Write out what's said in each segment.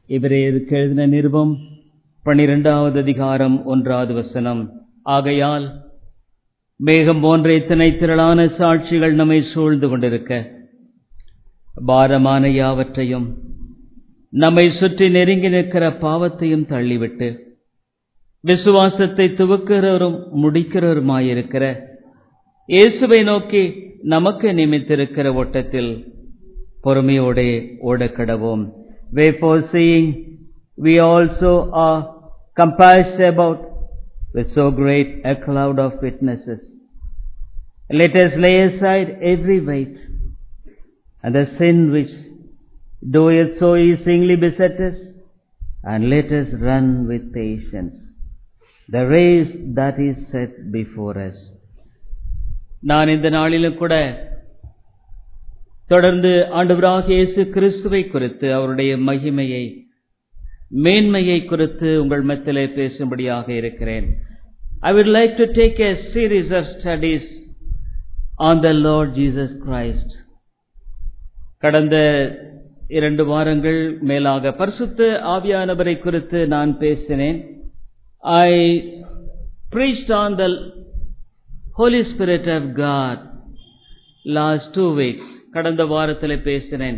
இவரேருக்கு எழுதின நிருபம் பனிரெண்டாவது அதிகாரம் ஒன்றாவது வசனம் ஆகையால் மேகம் போன்ற இத்தனை திரளான சாட்சிகள் நம்மை சூழ்ந்து கொண்டிருக்க பாரமான யாவற்றையும் நம்மை சுற்றி நெருங்கி நிற்கிற பாவத்தையும் தள்ளிவிட்டு விசுவாசத்தை துவக்கிறவரும் முடிக்கிறவருமாயிருக்கிற இயேசுவை நோக்கி நமக்கு நியமித்திருக்கிற ஓட்டத்தில் பொறுமையோடே ஓடக்கடவோம் Wherefore seeing we also are compassed about with so great a cloud of witnesses, let us lay aside every weight and the sin which doeth so easily beset us, and let us run with patience the race that is set before us. நான் இந்த நாளிலும் கூட தொடர்ந்து ஆண்டவராக இயேசு கிறிஸ்துவை குறித்து அவருடைய மகிமையை மேன்மையை குறித்து உங்கள் மத்திலே பேசும்படியாக இருக்கிறேன் I would like to take a series of studies on the Lord Jesus Christ. கடந்த இரண்டு வாரங்கள் மேலாக பரிசுத்த ஆவியானவரை குறித்து நான் பேசினேன் I preached on the Holy Spirit of God last two weeks. கடந்த வாரத்தில் பேசினேன்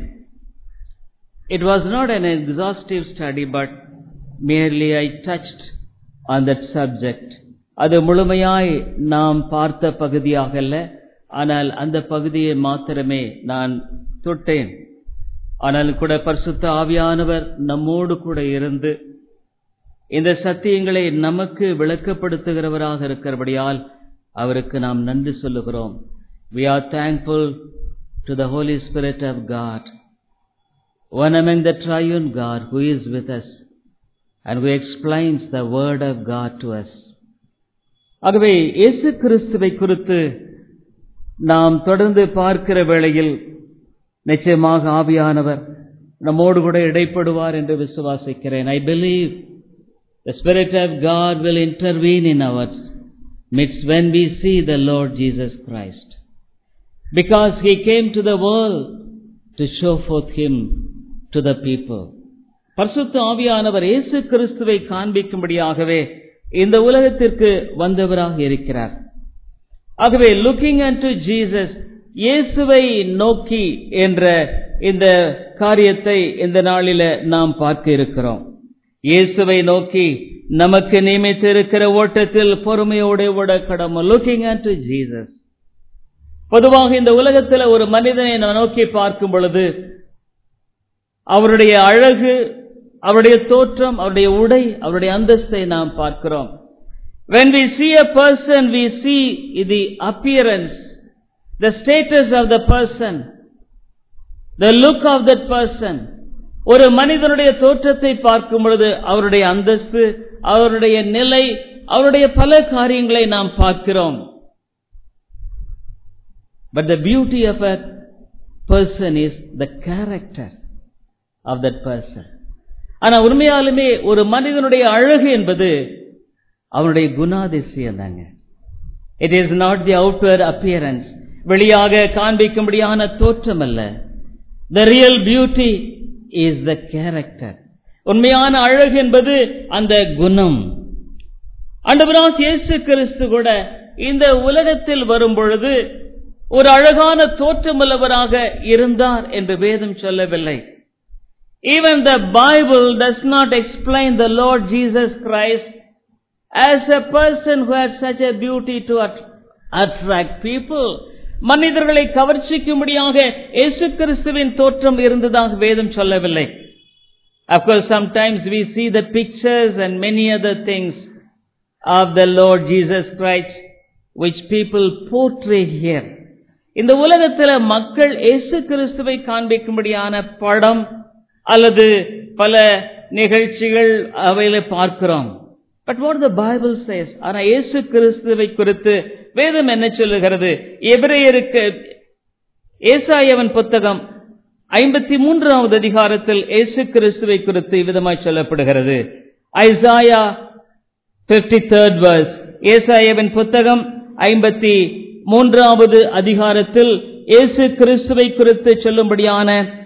It was not an exhaustive study, but merely I touched on that subject. அது முழுமையாய் நாம் பார்த்த பகுதியாக அல்ல ஆனால் அந்த பகுதியை மாத்திரமே நான் தொட்டேன் ஆனால் கூட பரிசுத்த ஆவியானவர் நம்மோடு கூட இருந்து இந்த சத்தியங்களை நமக்கு விளக்கப்படுத்துகிறவராக இருக்கிறபடியால் அவருக்கு நாம் நன்றி சொல்லுகிறோம் We are thankful to the Holy Spirit of God, one among the triune God who is with us and who explains the word of God to us. ஆகவே இயேசு கிறிஸ்துவை குறித்து நாம் தொடர்ந்து பார்க்கிற வேளையில் நிச்சயமாக ஆவியானவர் நம்மோடு கூட இடைப்படுவார் என்று விசுவாசிக்கிறேன் I believe the spirit of God will intervene in our midst when we see the Lord Jesus Christ. Because He came to the world to show forth Him to the people. பரிசுத்த ஆவியானவர் இயேசு கிறிஸ்துவை காண்பிக்கும்படியாகவே இந்த உலகத்திற்கு வந்தவராக இருக்கிறார் ஆகவே looking and to Jesus இயேசுவை நோக்கி என்ற இந்த காரியத்தை இந்த நாளில நாம் பார்க்க இருக்கிறோம் இயேசுவை நோக்கி நமக்கு நியமித்து இருக்கிற ஓட்டத்தில் பொறுமையோடு ஓட கடமை லுக்கிங் டு ஜீசஸ் பொதுவாக இந்த உலகத்தில் ஒரு மனிதனை நோக்கி பார்க்கும் பொழுது அவருடைய அழகு அவருடைய தோற்றம் அவருடைய உடை அவருடைய அந்தஸ்தை நாம் பார்க்கிறோம் when we see a person we see the appearance the status of the person the look of that person ஒரு மனிதனுடைய தோற்றத்தை பார்க்கும் பொழுது அவருடைய அந்தஸ்து அவருடைய நிலை அவருடைய பல காரியங்களை நாம் பார்க்கிறோம் but the beauty of a person is the character of that person ஆனா உண்மையாலுமே ஒரு மனிதனுடைய அழகு என்பது அவனுடைய குணாதிசயம் தாங்க it is not the outward appearance வெளியாக காண்பிக்கும்படியான தோற்றம் அல்ல the real beauty is the character உண்மையான அழகு என்பது அந்த குணம் அண்டவராஸ் இயேசு கிறிஸ்து கூட இந்த உலகத்தில் வரும் பொழுது ஒரு அழகான தோற்றமுள்ளவராக இருந்தார் என்று வேதம் சொல்லவில்லை even the Bible does not explain the Lord Jesus Christ as a person who had such a beauty to attract people மனிதர்களை கவர்ச்சிக்கும்படியாக இயேசு கிறிஸ்துவின் தோற்றம் இருந்ததாக வேதம் சொல்லவில்லை Of course, sometimes we see the pictures and many other things of the Lord Jesus Christ which people portray here. இந்த உலகத்தில் மக்கள் இயேசு கிறிஸ்துவை காண்பிக்கும்படியான படம் அல்லது பல நிகழ்ச்சிகள் அவையில பார்க்கிறோம் but what the Bible says ஆனா இயேசு கிறிஸ்துவை குறித்து வேதம் என்ன சொல்லுகிறது எபிரேயருக்கு ஏசாயவன் புத்தகம் ஐம்பத்தி மூன்றாவது அதிகாரத்தில் இயேசு கிறிஸ்துவை குறித்து விதமாய் சொல்லப்படுகிறது ஐசாயா பிப்டி தேர்ட் வர்ஸ் ஏசாயவின் புத்தகம் ஐம்பத்தி மூன்றாவது அதிகாரத்தில் இயேசு கிறிஸ்துவை குறித்து சொல்லும்படியான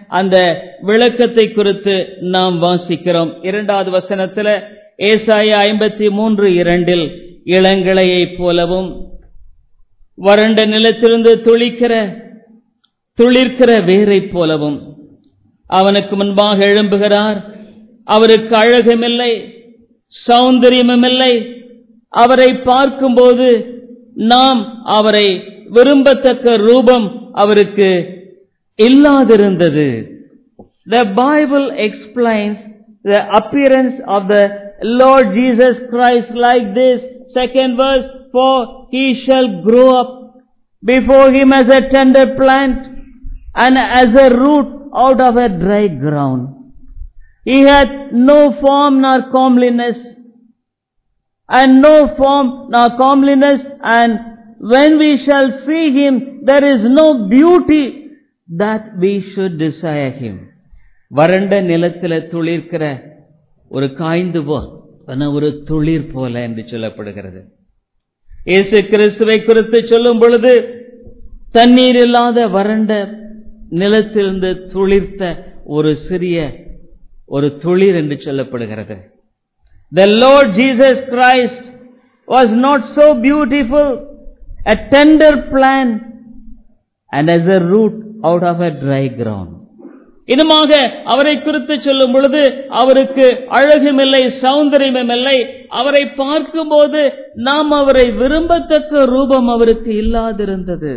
அந்த விளக்கத்தை குறித்து நாம் வாசிக்கிறோம் இரண்டாவது வசனத்தில் ஏசாய ஐம்பத்தி மூன்று இரண்டில் இளங்கிளையைப் போலவும் வறண்ட நிலத்திலிருந்து துளிக்கிற துளிர்க்கிற வேரைப் போலவும் அவனுக்கு முன்பாக எழும்புகிறார் அவருக்கு அழகுமில்லை சௌந்தரியமுமில்லை அவரை பார்க்கும்போது நாம் அவரை விரும்பத்தக்க ரூபம் அவருக்கு இல்லாதிருந்தது The Bible explains the appearance of the Lord Jesus Christ like this. Second verse, for he shall grow up before him as a tender plant and as a root out of a dry ground. He hath no form nor comeliness, and no form nor comeliness, and when we shall see him, there is no beauty that we should desire him. வறண்ட நிலத்தில் துளிர்க்கிற ஒரு காய்ந்து போன ஒரு துளிர் போல என்று சொல்லப்படுகிறது இயேசு கிறிஸ்துவை குறித்து சொல்லும் பொழுது தண்ணீர் இல்லாத வறண்ட நிலத்திலிருந்து துளிர்த்த ஒரு சிறிய ஒரு துளிர் என்று சொல்லப்படுகிறது The Lord Jesus Christ was not so beautiful, a tender plant, and as a root out of a dry ground. இனுமாக அவரை குறித்து சொல்லும் பொழுது அவருக்கு அழகுமில்லை சௌந்தரியமில்லை அவரை பார்க்கும்போது நாம் அவரை விரும்பத்தக்க ரூபம் அவருக்கு இல்லாதிருந்தது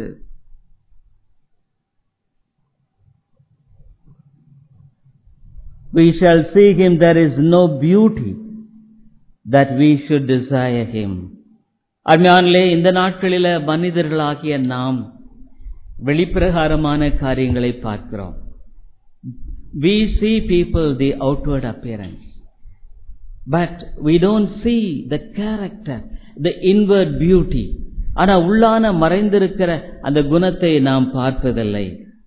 we shall see him there is no beauty that we should desire him அருமையானே இந்த நாட்களில மனிதர்களாகிய நாம் வெளிப்பிரகாரமான காரியங்களை பார்க்கிறோம் we see people the outward appearance but we don't see the character the inward beauty ஆனா உள்ளான மறைந்திருக்கிற அந்த குணத்தை நாம் பார்ப்பதில்லை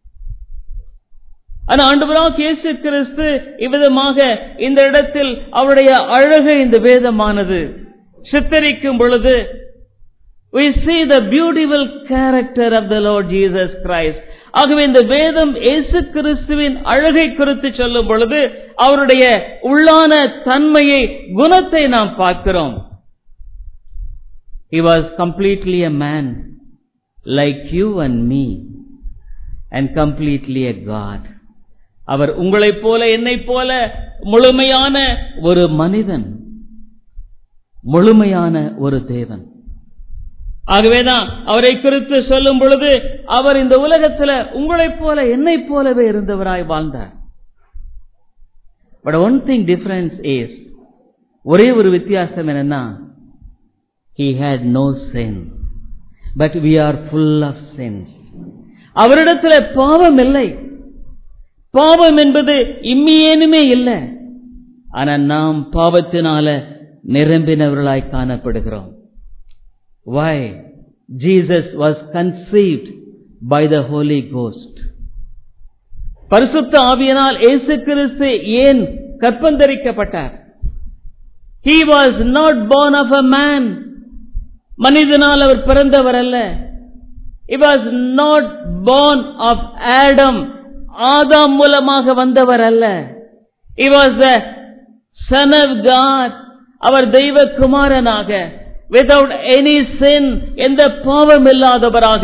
ஆனா ஆண்டவராக இயேசு கிறிஸ்து இவ்விதமாக இந்த இடத்தில் அவருடைய அழகை இந்த வேதமானது சித்தரிக்கும் பொழுது we see the beautiful character of the Lord Jesus Christ ஆகவே இந்த வேதம் இயேசு கிறிஸ்துவின் அழகை குறித்து சொல்லும் பொழுது அவருடைய உள்ளான தன்மையை குணத்தை நாம் பார்க்கிறோம் he was completely a man like you and me and completely a god அவர் உங்களைப் போல என்னைப் போல முழுமையான ஒரு மனிதன் முழுமையான ஒரு தேவன் ஆகவேதான் அவரை குறித்து சொல்லும் பொழுது அவர் இந்த உலகத்துல உங்களைப் போல என்னைப் போலவே இருந்தவராய் வாழ்ந்தார் but one thing difference is ஒரே ஒரு வித்தியாசம் என்னன்னா he had no sin but we are full of sins அவரிடத்துல பாவம் இல்லை பாவம் என்பது இம்மியேனுமே இல்லை ஆனா நாம் பாவத்தினால நிரம்பினவர்களாய் காணப்படுகிறோம் why jesus was conceived by the holy ghost பரிசுத்த ஆவியனால் இயேசு கிறிஸ்து ஏன் கற்பந்தரிக்கப்பட்டார் he was not born of a man மனிதனால் அவர் பிறந்தவர் அல்ல he was not born of adam ஆதாம் மூலமாக வந்தவர் அல்ல he was the son of god அவர் தெய்வ குமாரனாக without any sin எந்த பாவம் இல்லாதவராக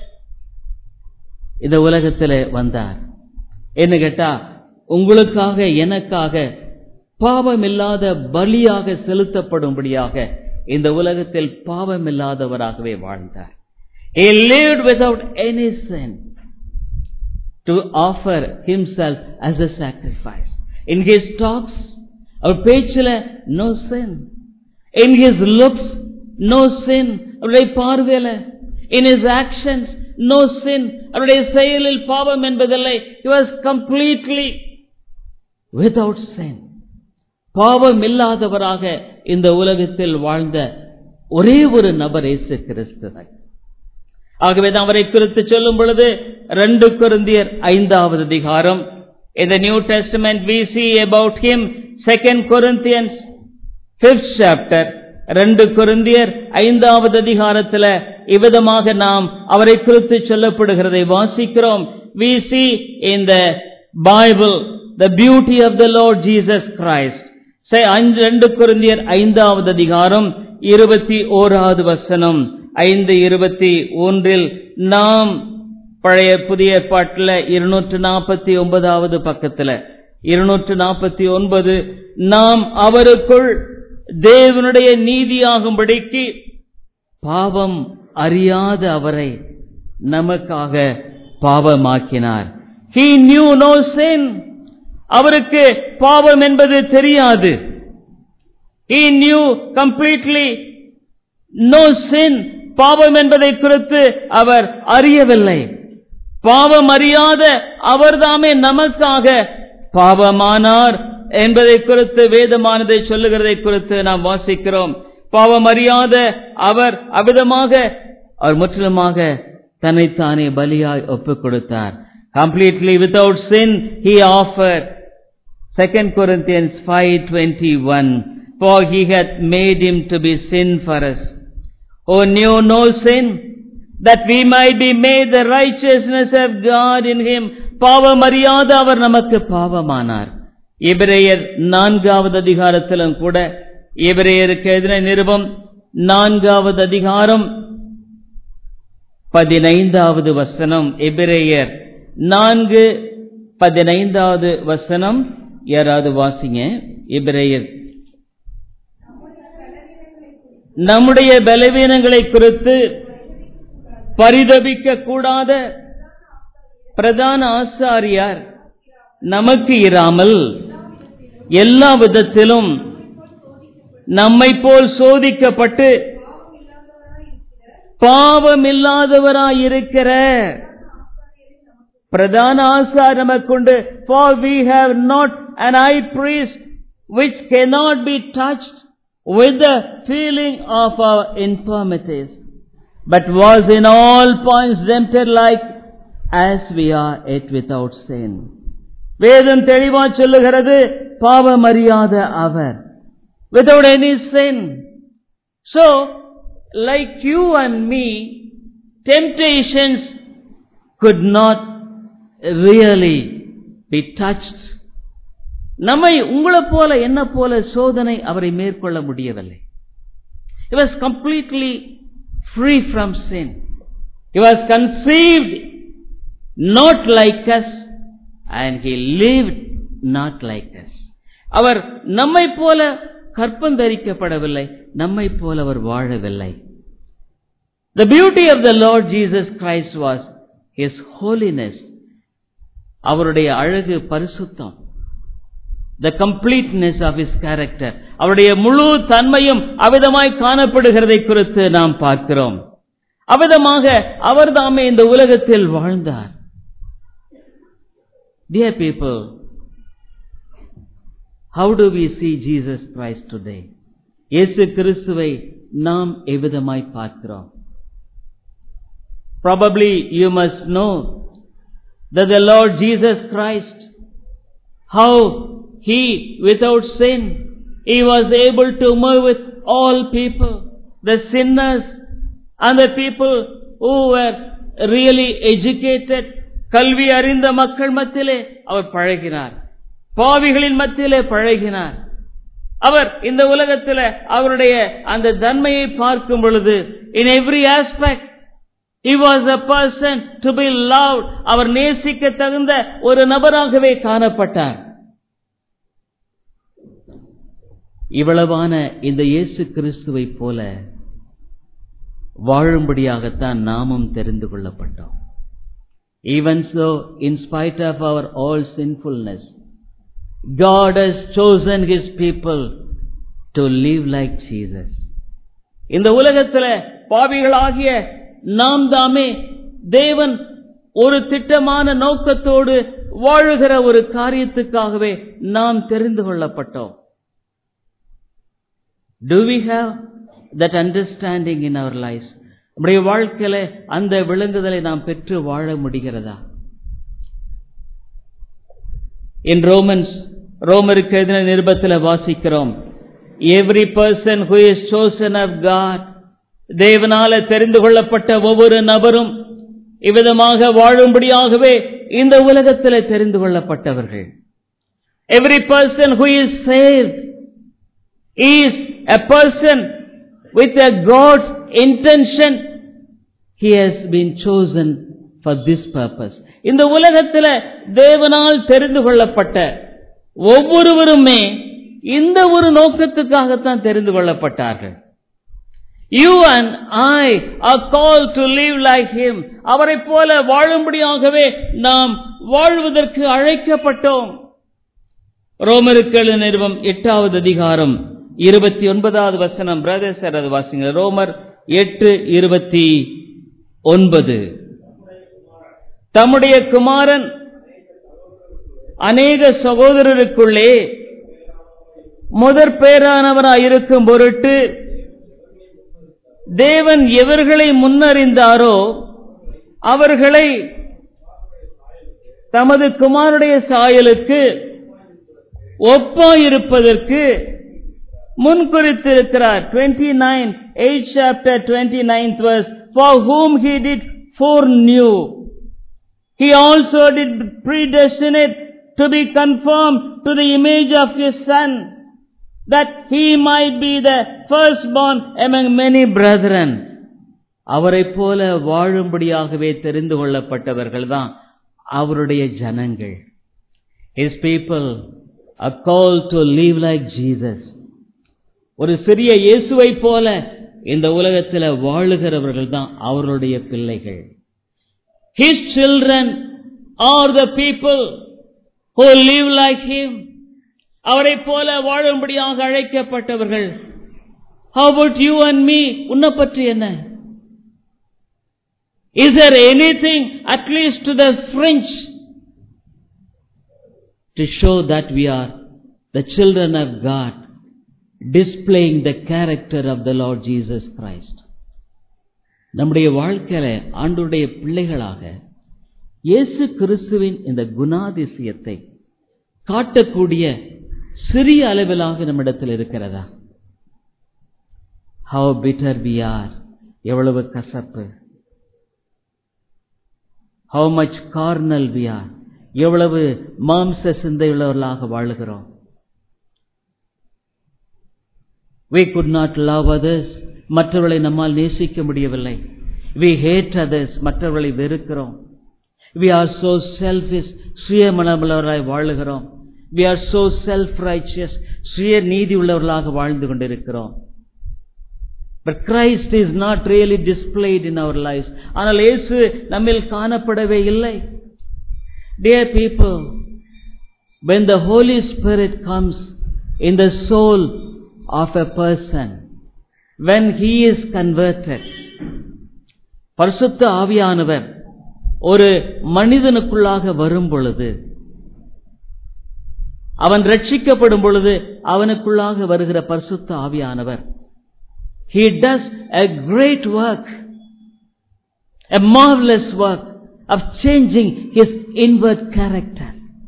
இந்த உலகத்தில் வந்தார் என்ன கேட்டா உங்களுக்காக எனக்காக பாவம் இல்லாத பலியாக செலுத்தப்படும்படியாக இந்த உலகத்தில் பாவம் இல்லாதவராகவே வாழ்ந்தார் He lived without any sin to offer himself as a sacrifice. In his talks, அவர் பேச்சில் no sin. In his looks, no sin. அவருடைய பார்வையில in his actions, no sin. அவருடைய செயலில் பாவம் என்பதில்லை. He was completely without sin. பாவம் இல்லாதவராக இந்த உலகத்தில் வாழ்ந்த ஒரே ஒரு நபர் இயேசு கிறிஸ்துவை ஆகவே தான் அவரை குறித்து சொல்லும் பொழுது ரெண்டு கொருந்தியர் ஐந்தாவது அதிகாரம் In the New Testament we see about him second Corinthians fifth chapter ரெண்டு கொருந்தியர் ஐந்தாவது அதிகாரத்தில் இவ்விதமாக நாம் அவரை குறித்து சொல்லப்படுகிறதை வாசிக்கிறோம் we see in the Bible, the beauty of the Lord Jesus Christ. Say, ரெண்டு குருந்தியர் ஐந்தாவது அதிகாரம் இருபத்தி ஓராவது வசனம் ஐந்து இருபத்தி ஒன்றில் நாம் பழைய புதிய ஏற்பாட்டில் இருநூற்று நாற்பத்தி ஒன்பதாவது பக்கத்தில் இருநூற்று நாற்பத்தி ஒன்பது நாம் அவருக்குள் தேவனுடைய நீதியாகும்படிக்கு பாவம் அறியாத அவரை நமக்காக பாவமாக்கினார் He knew no sin. அவருக்கு பாவம் என்பது தெரியாது He knew completely no sin. பாவம் என்பதை குறித்து அவர் அறியவில்லை பாவம் அறியாத அவர்தாமே நமக்காக பாவமானார் என்பதை குறித்து வேதமானதை சொல்லுகிறதை குறித்து நாம் வாசிக்கிறோம் பாவம் அறியாத அவர் அவிதமாக அவர் முற்றிலுமாக தன்னைத்தானே பலியாய் ஒப்புக் கொடுத்தார் completely without sin he offer second Corinthians five twenty one for he hath made him to be sin for us who knew no sin that we might be made the righteousness of God in him பாவம் அறியாத அவர் நமக்கு பாவமானார் எபிரேயர் நான்காவது அதிகாரத்திலும் கூட எபிரேயருக்கு எதிர நிருபம் நான்காவது அதிகாரம் பதினைந்தாவது வசனம் எபிரேயர் நான்கு பதினைந்தாவது வசனம் யாராவது வாசிங்க எபிரேயர் நம்முடைய பலவீனங்களை குறித்து பரிதபிக்க கூடாத பிரதான ஆசாரியார் நமக்கு இராமல் எல்லா விதத்திலும் நம்மை போல் சோதிக்கப்பட்டு பாவமில்லாதவராயிருக்கிற பிரதான ஆசார் நமக்குண்டு for we have not an high priest which cannot be touched with the feeling of our infirmities but was in all points tempted like as we are yet without sin வேதம் தெளிவா சொல்லுகிறது பாவம் அறியாத அவர் without any sin so like you and me temptations could not really be touched நம்மை உங்களை போல என்ன போல சோதனை அவரை மேற்கொள்ள முடியவில்லை He was completely free from sin. He was conceived not like us and he lived not like us. அவர் நம்மை போல கற்பந்தரிக்கப்படவில்லை நம்மை போல அவர் வாழவில்லை The beauty of the Lord Jesus Christ was his holiness. அவருடைய அழகு பரிசுத்தம் the completeness of his character அவருடைய முழு தன்மையும் அவிதமாய் காணப்படுகிறதை குறித்து நாம் பார்க்கிறோம் அவிதமாக அவர்தாமே இந்த உலகத்தில் வாழ்ந்தார் Dear people, how do we see Jesus Christ today? இயேசு கிறிஸ்துவை நாம் எவ்விதமாய் பார்க்கிறோம் Probably you must know that the Lord Jesus Christ, how He, without sin, He was able to move with all people, the sinners and the people who were really educated, கல்வி அறிந்த மக்கள் மத்தியிலே அவர் பழகினார் பாவிகளின் மத்தியிலே பழகினார் அவர் இந்த உலகத்தில் அவருடைய அந்த தன்மையை பார்க்கும் பொழுது in every aspect He was a person to be loved. அவர் நேசிக்க தகுந்த ஒரு நபராகவே காணப்பட்டார் இவ்வளவான இந்த இயேசு கிறிஸ்துவை போல வாழும்படியாகத்தான் நாமும் தெரிந்து கொள்ளப்பட்டோம் Even so, in spite of our all sinfulness, God has chosen His people to live like Jesus. இந்த உலகத்தில் பாவிகளாகிய நாம் தாமே தேவன் ஒரு திட்டமான நோக்கத்தோடு வாழுகிற ஒரு காரியத்துக்காகவே நாம் தெரிந்து கொள்ளப்பட்டோம் Do we have that understanding in our lives? நம்முடைய வாழ்க்கையில அந்த விளங்குதலை நாம் பெற்று வாழ முடிகிறதா இன் ரோமன்ஸ் ரோமருக்கு எதிர நிருபத்தில் வாசிக்கிறோம் every person who is chosen of God தேவனால தெரிந்து கொள்ளப்பட்ட ஒவ்வொரு நபரும் இவ்விதமாக வாழும்படியாகவே இந்த உலகத்தில் தெரிந்து கொள்ளப்பட்டவர்கள் every person who is saved is a person with a God intention he has been chosen for this purpose இந்த உலகத்தில் தேவனால் தெரிந்து கொள்ளப்பட்ட ஒவ்வொருவருமே இந்த ஒரு நோக்கத்துக்காகத்தான் தெரிந்து கொள்ளப்பட்டார்கள் you and I are call to live like him அவரை போல வாழும்படியாகவே நாம் வாழ்வதற்கு அழைக்கப்பட்டோம் ரோமருக்கு நிறுவம் எட்டாவது அதிகாரம் இருபத்தி ஒன்பதாவது வசனம் பிரதேசர் அது வாசிங்க ரோமர் எட்டு இருபத்தி ஒன்பது தம்முடைய குமாரன் அநேக சகோதரருக்குள்ளே முதற் பேரானவராயிருக்கும் பொருட்டு தேவன் எவர்களை முன்னறிந்தாரோ அவர்களை தமது குமாருடைய சாயலுக்கு ஒப்பாயிருப்பதற்கு முன்குறித்திருக்கிறார் twenty nine eight chapter twenty ninth verse for whom he did foreknow he also did predestinate to be conformed to the image of his son that he might be the firstborn among many brethren அவரைப் போல வாழும்படியாகவே தெரிந்து கொள்ளப்பட்டவர்கள் தான் அவருடைய ஜனங்கள் his people are called to live like Jesus ஒரு சிறிய இயேசுவை போல இந்த உலகத்தில் வாழுகிறவர்கள் தான் அவருடைய பிள்ளைகள் his children are the people who live like him அவரை போல வாழும்படியாக அழைக்கப்பட்டவர்கள் how about you and me உன்னை பற்றி என்ன is there anything at least to the fringe to show that we are the children of God displaying the character of the Lord Jesus Christ நம்முடைய வாழ்க்கையில ஆண்டுடைய பிள்ளைகளாக இயேசு கிறிஸ்துவின் இந்த குணாதிசயத்தை காட்டக்கூடிய சிறிய அளவிலாக நம்மிடத்தில் இருக்கிறதா ஹவ் பிட்டர் வி ஆர் எவ்வளவு கசப்பு how much carnal we are எவ்வளவு மாம்ச சிந்தையுள்ளவர்களாக வாழுகிறோம் we could not love others மற்றவர்களை நம்மால் நேசிக்க முடியவில்லை we hate others மற்றவர்களை வெறுக்கிறோம் we are so selfish சுயமனமுள்ளவராய் வாழுகிறோம் we are so self righteous சுய நீதி உள்ளவர்களாக வாழ்ந்து கொண்டிருக்கிறோம் but Christ is not really displayed in our lives ஆனால் இயேசு நம்மில் காணப்படவே இல்லை dear people when the holy spirit comes in the soul of a person when he is converted பரிசுத்த ஆவியானவர் ஒரு மனிதனுக்குள்ளாக வரும் பொழுது அவன் ரட்சிக்கப்படும் பொழுது அவனுக்குள்ளாக வருகிற பரிசுத்த ஆவியானவர் he does a great work a marvelous work of changing his inward character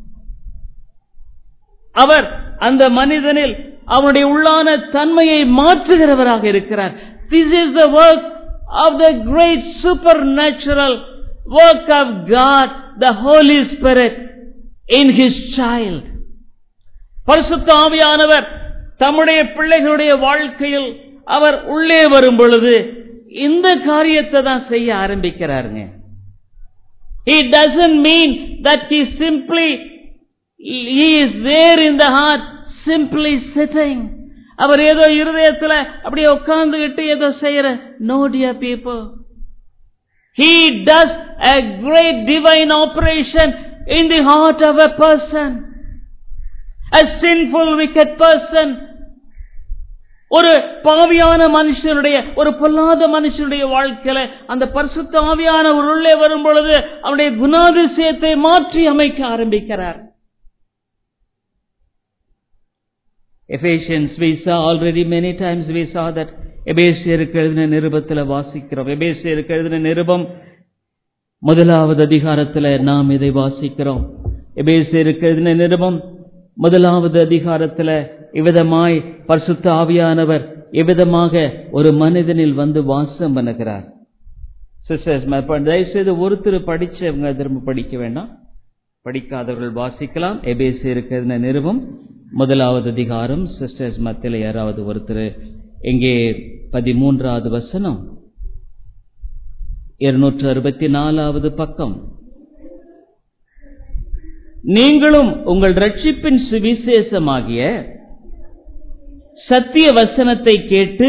அவர் அந்த மனிதனில் அவனுடைய உள்ளான தன்மையை மாற்றுகிறவராக இருக்கிறார் this is the work of the great supernatural work of God the Holy Spirit in his child பரிசுத்த ஆவியானவர் தம்முடைய பிள்ளைகளுடைய வாழ்க்கையில் அவர் உள்ளே வரும் பொழுது இந்த காரியத்தை தான் செய்ய ஆரம்பிக்கிறாருங்க He doesn't mean that he simply he is there in the heart simply sitting அவர் ஏதோ இருதயத்தில் அப்படியே உட்கார்ந்துகிட்டு ஏதோ செய்யற no dear people He does a great divine operation in the heart of a person. A sinful wicked person. ஒரு பாவியான மனுஷனுடைய ஒரு பொல்லாத மனுஷனுடைய வாழ்க்கையில அந்த பரிசுத்த ஆவியான ஒரு உள்ளே வரும் பொழுது அவனுடைய குணாதிசயத்தை மாற்றி அமைக்க ஆரம்பிக்கிறார் Ephesians, we saw already many times we saw that எபேசியருக்கு எழுதின நிருபத்தில் வாசிக்கிறோம் எபேசியருக்கு எழுதின நிருபம் முதலாவது அதிகாரத்தில் நாம் இதை வாசிக்கிறோம் எபேசியருக்கு எழுதின நிருபம் முதலாவது அதிகாரத்தில் இவ்விதமாய் பரிசுத்த ஆவியானவர் எவ்விதமாக ஒரு மனிதனில் வந்து வாசம் பண்ணுகிறார் சிஸ்டர்ஸ் தயவுசெய்து ஒருத்தர் படிச்சவங்க திரும்ப படிக்க வேண்டாம் படிக்காதவர்கள் வாசிக்கலாம் எபேசி இருக்கிற நிறுவம் முதலாவது அதிகாரம் சிஸ்டர்ஸ் மத்தியில் யாராவது ஒருத்தர் இங்கே பதிமூன்றாவது வசனம் இருநூற்று அறுபத்தி நாலாவது பக்கம் நீங்களும் உங்கள் ரட்சிப்பின் சுவிசேஷமாகிய சத்திய வசனத்தை கேட்டு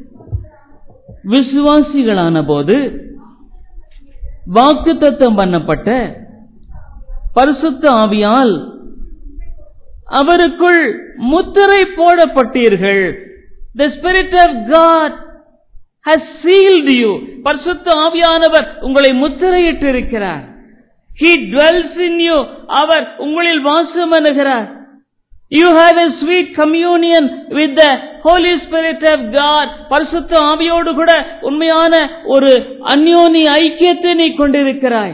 விசுவாசிகளான போது வாக்குத்தத்தம் பண்ணப்பட்ட பரிசுத்த ஆவியால் அவருக்குள் முத்திரை போடப்பட்டீர்கள் The Spirit of God has sealed you. பரிசுத்த ஆவியானவர் உங்களை முத்திரையிட்டு இருக்கிறார் He dwells in you. அவர் உங்களில் வாசம் அணுகிறார் You have a sweet communion with the Holy Spirit of God. பரிசுத்த ஆவியோடு கூட உண்மையான ஒரு அந்யோனி ஐக்கியத்தை நீ கொண்டிருக்கிறாய்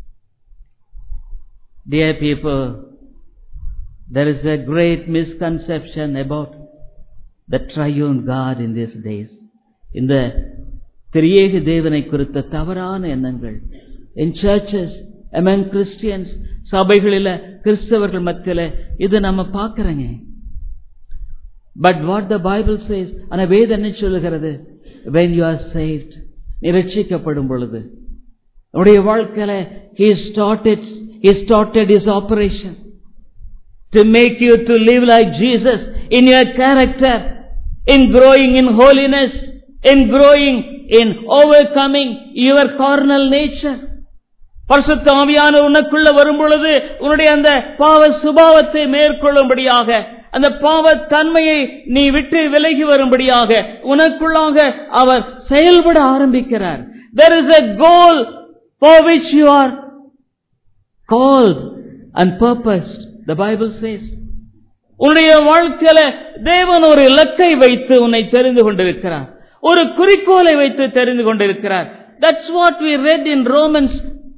Dear people, there is a great misconception about the triune God in these days. இந்த திரியேக தேவனை குறித்த தவறான எண்ணங்கள் in churches among Christians சபைகளில கிறிஸ்தவர்கள் மத்தியில இது நம்ம பார்க்கிறோங்க but what the Bible says ஆனா வேதம் என்ன சொல்லுகிறது when you are saved நீ ரட்சிக்கப்படும் பொழுது உன்னுடைய வாழ்க்கையில he started he started his operation to make you to live like Jesus in your character in growing in holiness in growing in overcoming your carnal nature பரிசுத்த ஆவியான உனக்குள்ள வரும் பொழுது உன்னுடைய அந்த பாவ சுபாவத்தை மேற்கொள்ளும்படியாக அந்த பாவ தன்மையை நீ விட்டு விலகி வரும்படியாக உனக்குள்ளாக அவர் செயல்பட ஆரம்பிக்கிறார் there is a goal for which you are called and purposed the bible says உன்னுடைய வாழ்க்கையில தேவன் ஒரு இலக்கை வைத்து உன்னை தெரிந்து கொண்டிருக்கிறார் ஒரு குறிக்கோளை வைத்து தெரிந்து கொண்டிருக்கிறார் that's what we read in romans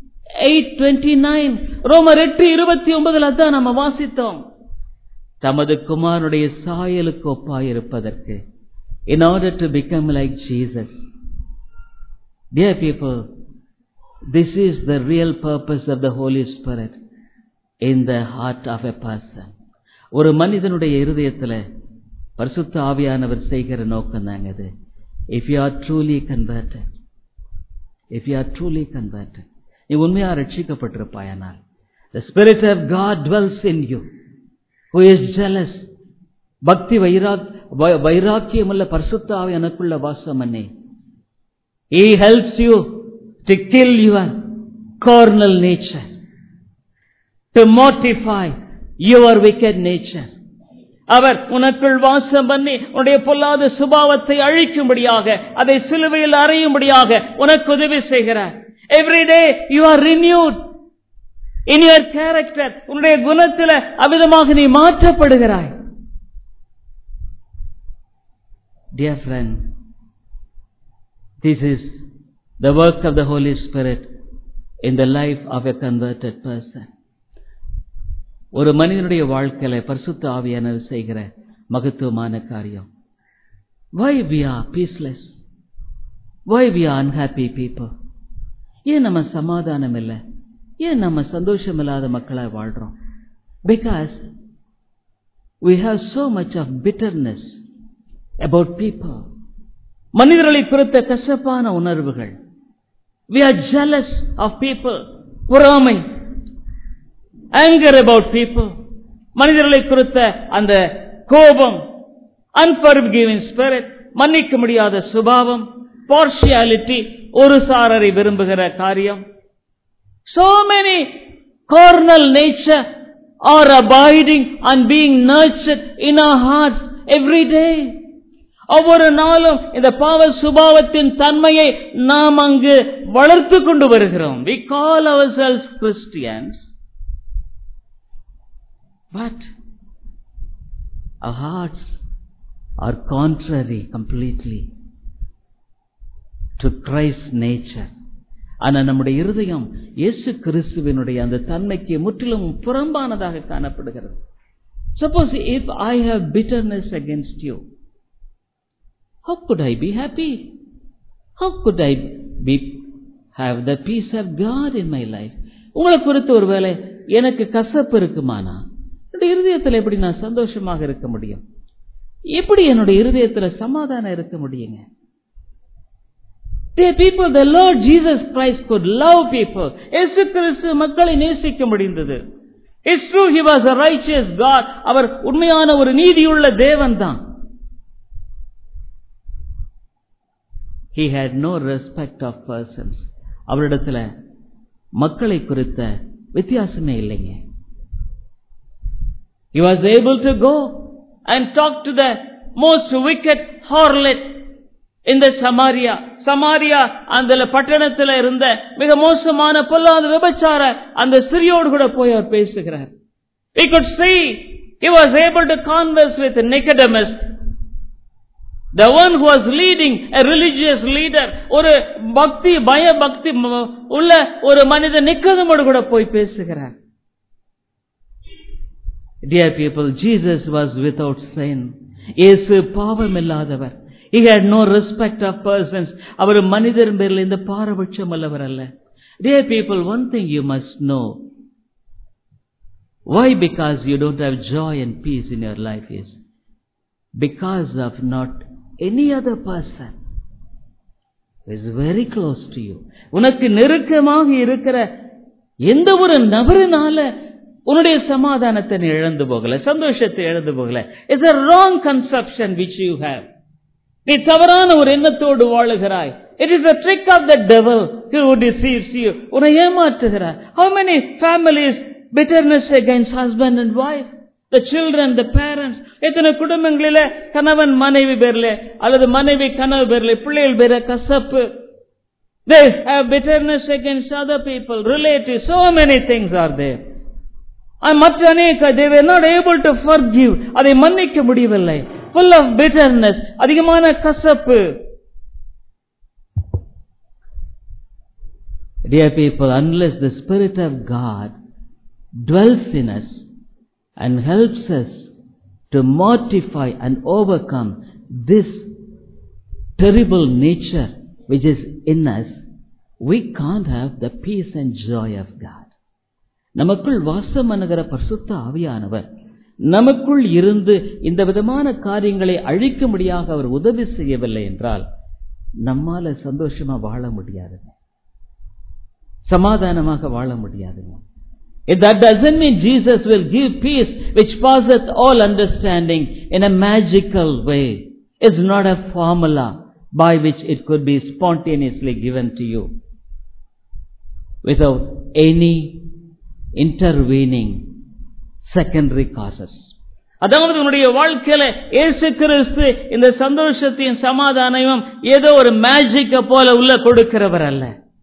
8:29 ரோமர் 8:29 அதான் நம்ம வாசித்தோம் தமது குமாரனுடைய சாயலுக்கு ஒப்பாயிருப்பதற்கு in order to become like Jesus dear people this is the real purpose of the holy spirit in the heart of a person ஒரு மனிதனுடைய இருதயத்துல பரிசுத்த ஆவியானவர் செய்கிற நோக்கம் தாங்க இது if you are truly converted if you are truly converted நீ உண்மையா ரட்சிக்கப்பட்டிருப்பாயானால் the spirit of god dwells in you who is jealous பக்தி வைராக் வை- வைராக்கியமுள்ள பரிசுத்த ஆவி எனக்குள்ள வாசம் பண்ணி he helps you to kill your carnal nature to mortify your wicked nature அவர் உனக்குள் வாசம் பண்ணி உன்னுடைய பொல்லாத சுபாவத்தை அழிக்கும்படியாக அதை சிலுவையில் அறையும்படியாக உனக்கு உதவி செய்கிறார் every day you are renewed in your character உன்னுடைய குணத்தில் அவிதமாக நீ மாற்றப்படுகிறாய் dear friend this is the work of the Holy Spirit in the life of a converted person ஒரு மனிதனுடைய வாழ்க்கையில பரிசுத்த ஆவியானவர் செய்கிற மகத்துவமான காரியம் why we are peaceless why we are unhappy people ஏன் நம்ம சமாதானம் இல்லை ஏன் நம்ம சந்தோஷம் இல்லாத மக்களா வாழ்றோம் because we have so much of bitterness about people மனிதர்களை குறித்த கசப்பான உணர்வுகள் we are jealous of people பொறாமை anger about people மனிதர்களை குறித்த அந்த கோபம் unforgiving spirit மன்னிக்க முடியாத சுபாவம் partiality ஒரு சாரரை விரும்புகிற காரியம் so many carnal nature are abiding and being nurtured in our hearts every day ஒவ்வொரு நாளும் இந்த பாவ சுபாவத்தின் தன்மையை நாம் அங்கு வளர்த்து கொண்டு வருகிறோம் we call ourselves christians but our hearts are contrary completely to Christ's nature. ஆனா நம்முடைய இருதயம் இயேசு கிறிஸ்துவினுடைய அந்த தன்மைக்கு முற்றிலும் புறம்பானதாக காணப்படுகிறது suppose if I have bitterness against you how could I be happy? How could I be have the peace of God in my life? உங்களை குறித்து ஒருவேளை எனக்கு கசப்பு இருக்குமானா என்னுடைய இருதயத்தில் எப்படி நான் சந்தோஷமாக இருக்க முடியும் எப்படி என்னுடைய இருதயத்தில் சமாதானம் இருக்க முடியுங்க Dear people, the Lord Jesus Christ could love people. இயேசு கிறிஸ்து மக்களை நேசிக்க முடிந்தது. It's true he was a righteous God. அவர் உண்மையான ஒரு நீதியுள்ள தேவன் தான். He had no respect of persons. அவரிடத்துல மக்களை குறித்த வித்தியாசமே இல்லைங்க. He was able to go and talk to the most wicked harlot in the Samaria. Samariya அந்த பட்டணத்தில் இருந்த மிக மோசமான பொல்லாத விபச்சார அந்த சிறியோடு கூட போய் அவர் பேசுகிறார் We could see he was able to converse with Nicodemus the one who was leading a religious leader ஒரு பக்தி பய பக்தி உள்ள ஒரு மனித நிக்கதமோடு கூட போய் பேசுகிறார் Dear people, Jesus was without sin. இயேசு பாவம் இல்லாதவர் He had no respect of persons. அவர் மனிதர் பேரில் இந்த பாரபட்சம் அல்லவர் அல்ல Dear people, one thing you must know. Why? Because you don't have joy and peace in your life is because of not any other person who is very close to you. உனக்கு நெருக்கமாக இருக்கிற எந்த ஒரு நபரினால உன்னுடைய சமாதானத்தை நீ இழந்து போகல சந்தோஷத்தை இழந்து போகல it's a wrong conception which you have நீ தவறான ஒரு எண்ணத்தோடு வாழுகிறாய் it is a trick of the devil who deceives you உன்னை ஏமாற்றுகிறார் how many families bitterness against husband and wife the children the parents எத்தனை குடும்பங்களில கணவன் மனைவி பேர்ல அல்லது மனைவி கனவு பேர்ல பிள்ளைகள் பேர கசப்பு they have bitterness against other people relatives so many things are there மற்ற அநேக they were not able to forgive அதை மன்னிக்க முடியவில்லை full of bitterness அதிகமான கசப்பு Dear people, unless the Spirit of God dwells in us and helps us to mortify and overcome this terrible nature which is in us, we can't have the peace and joy of God. நமக்குள் வாசம் அணுகிற பரிசுத்த ஆவியானவர் நமக்குள் இருந்து இந்த விதமான காரியங்களை அழிக்கும்படியாக அவர் உதவி செய்யவில்லை என்றால் நம்மால சந்தோஷமா வாழ முடியாதுங்க சமாதானமாக வாழ முடியாதுங்க That doesn't mean Jesus will give peace which passeth all understanding in a magical way. It's not a formula by which it could be spontaneously given to you without any intervening secondary causes. அதாவது உன்னுடைய வாழ்க்கையில இயேசு கிறிஸ்து இந்த சந்தோஷத்தையும் சமாதானமும் ஏதோ ஒரு மேஜிக்க போல உள்ள கொடுக்கிறவர் அல்ல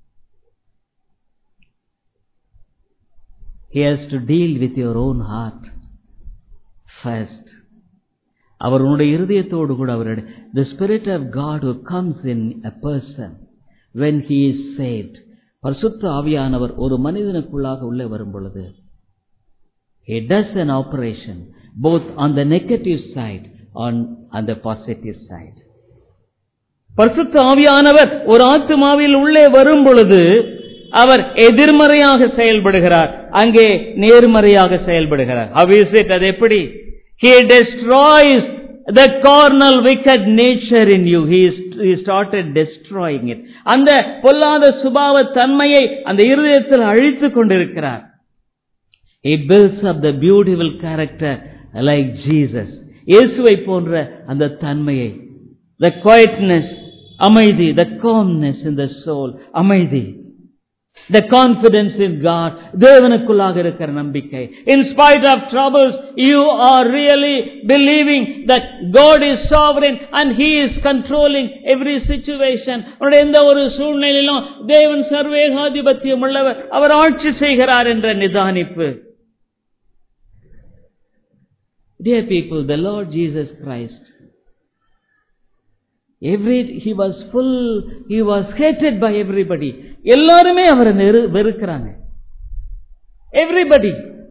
He has to deal with your own heart first. அவர் உன்னுடைய இருதயத்தோடு கூட அவருடைய the spirit of God who comes in a person when he is saved பரிசுத்த ஆவியானவர் ஒரு மனிதனுக்குள்ளாக உள்ளே வரும் பொழுது he does an operation both on the negative side on on the positive side பரிசுத்த ஆவியானவர் ஒரு ஆத்மாவில் உள்ளே வரும் பொழுது அவர் எதிர்மறையாக செயல்படுகிறார் அங்கே நேர்மறையாக செயல்படுகிறார் how is it அது எப்படி he destroys the carnal wicked nature in you he, is, he started destroying it அந்த பொல்லாத சுபாவ தன்மையை அந்த இருதயத்தில் அழித்துக் கொண்டிருக்கிறார் he builds up the beautiful character like jesus இயேசுவை போன்ற அந்த தன்மையை the quietness அமைதி the calmness in the soul அமைதி the confidence in God தேவனுக்குள்ளாக இருக்கிற நம்பிக்கை in spite of troubles you are really believing that God is sovereign and he is controlling every situation உன்னுடைய எந்த ஒரு சூழ்நிலையிலும் தேவன் சர்வேகாதிபத்தியம் உள்ளவர் அவர் ஆட்சி செய்கிறார் என்ற நிதானிப்பு Dear people, the Lord Jesus Christ every he was full he was hated by everybody எல்லாருமே அவரை வெறுக்கிறாங்க everybody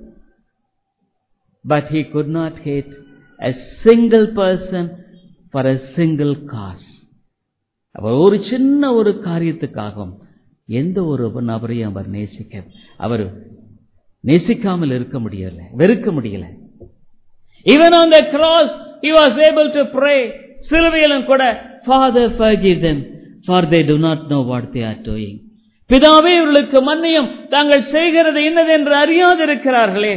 but he could not hate a single person for a single cause அவர் ஒரு சின்ன ஒரு காரியத்துக்காகவும் எந்த ஒரு நபரையும் அவர் நேசிக்க அவர் நேசிக்காமல் இருக்க முடியல வெறுக்க முடியல Even on the cross, he was able to pray. சிலுவையிலும் கூட Father forgive them, for they do not know what they are doing. பிதாவே இவர்களுக்கு மன்னியும் தாங்கள் செய்கிறது என்னது என்று அறியாதிருக்கிறார்களே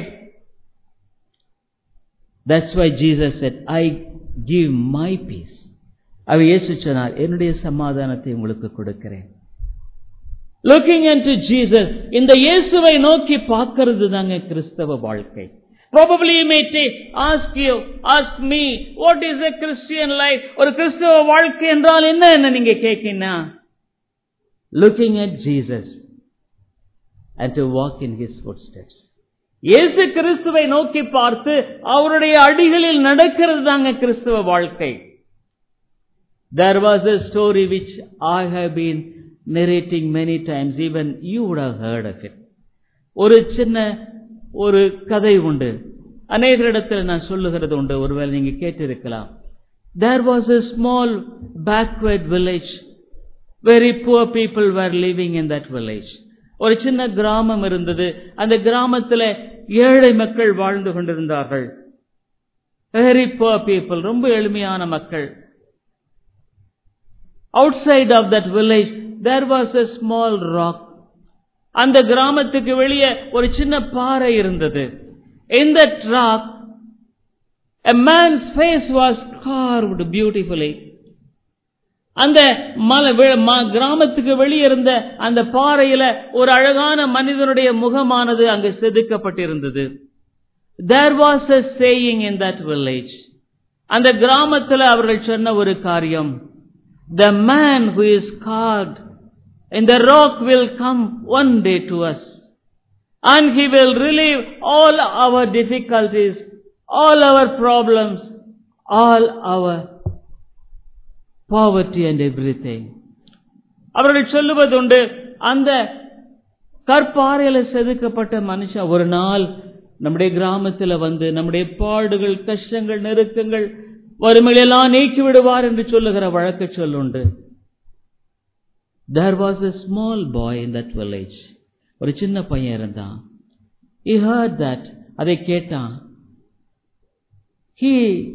That's why Jesus said, I give my peace. அவர் இயேசு சொன்னார் என்னுடைய சமாதானத்தை உங்களுக்கு கொடுக்கிறேன் லுக்கிங் into ஜீசஸ் இந்த இயேசுவை நோக்கி பார்க்கிறது தாங்க கிறிஸ்தவ வாழ்க்கை Probably you may take, ask you, ask me, what is a Christian life? ஒரு கிறிஸ்தவ வாழ்க்கை என்றால் என்ன என்ன நீங்க கேட்கீங்கன்னா looking at Jesus and to walk in his footsteps. இயேசு கிறிஸ்துவை நோக்கி பார்த்து அவருடைய அடிகளில் நடக்கிறது தாங்க கிறிஸ்தவ வாழ்க்கை There was a story which I have been narrating many times, even you would have heard of it. ஒரு சின்ன ஒரு கதை உண்டு அநேகரிடத்தில் நான் சொல்லுகிறது உண்டு ஒருவேளை நீங்க கேட்டிருக்கலாம் There was a small backward village. Very poor people were living in that village. ஒரு சின்ன கிராமம் இருந்தது அந்த கிராமத்துல ஏழை மக்கள் வாழ்ந்து கொண்டிருந்தார்கள் வெரி poor people ரொம்ப எளிமையான மக்கள் outside of that village there was a small rock அந்த கிராமத்துக்கு வெளியே ஒரு சின்ன பாறை இருந்தது in that rock a man's face was carved beautifully அந்த மலை வெ- ம- கிராமத்துக்கு வெளியே இருந்த அந்த பாறையில ஒரு அழகான மனிதனுடைய முகமானது அங்கு செதுக்கப்பட்டிருந்தது there was a saying in that village அந்த கிராமத்துல அவர்கள் சொன்ன ஒரு காரியம் the man who is carved in the rock will come one day to us and he will relieve all our difficulties all our problems all our poverty and everything அவர்கள் சொல்லுவதுண்டு அந்த கற்பாறையில செதுக்கப்பட்ட மனுஷன் ஒரு நாள் நம்முடைய கிராமத்துல வந்து நம்முடைய பாடுகள் கஷ்டங்கள் நெருக்கங்கள் வறுமையெல்லாம் நீக்கி விடுவார் என்று சொல்லுகிற வழக்கு சொல்லுண்டு there was a small boy in that village ஒரு சின்ன பையன் இருந்தான் he heard that அதை கேட்டான் he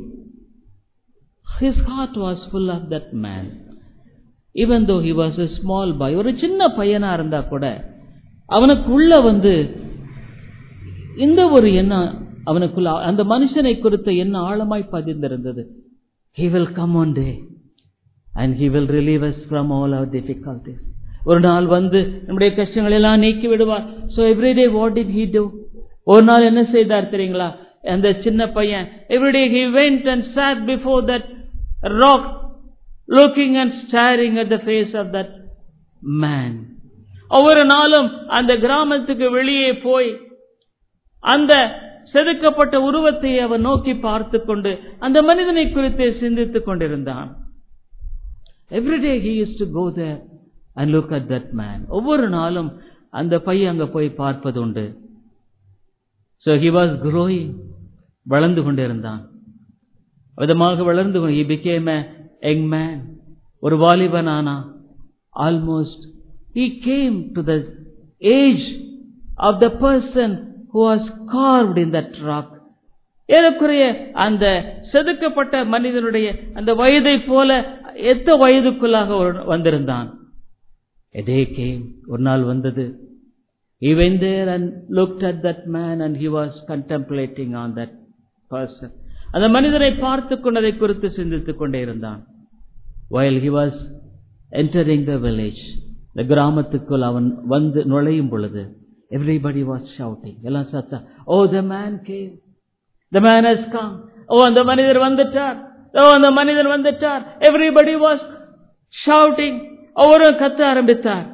his heart was full of that man even though he was a small boy ஒரு சின்ன பையனா இருந்தா கூட அவனுக்குள்ள வந்து இந்த ஒரு எண்ணம் அவனுக்குள்ள அந்த மனுஷனை குறித்த எண்ணம் ஆழமாய் பதிந்திருந்தது he will come one day and he will relieve us from all our difficulties ஒரு நாள் வந்து நம்முடைய கஷ்டங்கள் எல்லாம் நீக்கி விடுவார் so every day what did he do ஒரு நாள் என்ன செய்தார் தெரியுங்களா அந்த சின்ன பையன் every day he went and sat before that rock looking and staring at the face of that man ஒவ்வொரு நாளும் அந்த கிராமத்துக்கு வெளியே போய் அந்த செதுக்கப்பட்ட உருவத்தை அவன் நோக்கி பார்த்து கொண்டு அந்த மனிதனை குறித்து சிந்தித்துக் கொண்டிருந்தான் every day he used to go there and look at that man ஒவ்வொரு நாளும் அந்த பையன் அங்க போய் பார்ப்பது உண்டு so he was growing வளர்ந்து கொண்டிருந்தான் விதமாக வளர்ந்து கொண்டு he became a young man ஒரு வாலிபனானா almost he came to the age of the person who was carved in that rock ஏறக்குறைய அந்த செதுக்கப்பட்ட மனிதனுடைய அந்த வயதை போல எத்த வயதுக்குள்ளாக ஒரு- வந்திருந்தான் A day came ஒரு நாள் வந்தது he went there and looked at that man and he was contemplating on that person அந்த மனிதனை பார்த்து கொண்டதை குறித்து சிந்தித்துக் கொண்டே இருந்தான் while he was entering the village the கிராமத்துக்குள் அவன் வந்து நுழையும் பொழுது everybody was shouting எல்லாம் சத்தா oh the man came the man has come oh அந்த மனிதர் வந்துட்டார் oh அந்த மனிதர் வந்துட்டார் everybody was shouting ஒவ்வொரு கத்த ஆரம்பித்தார்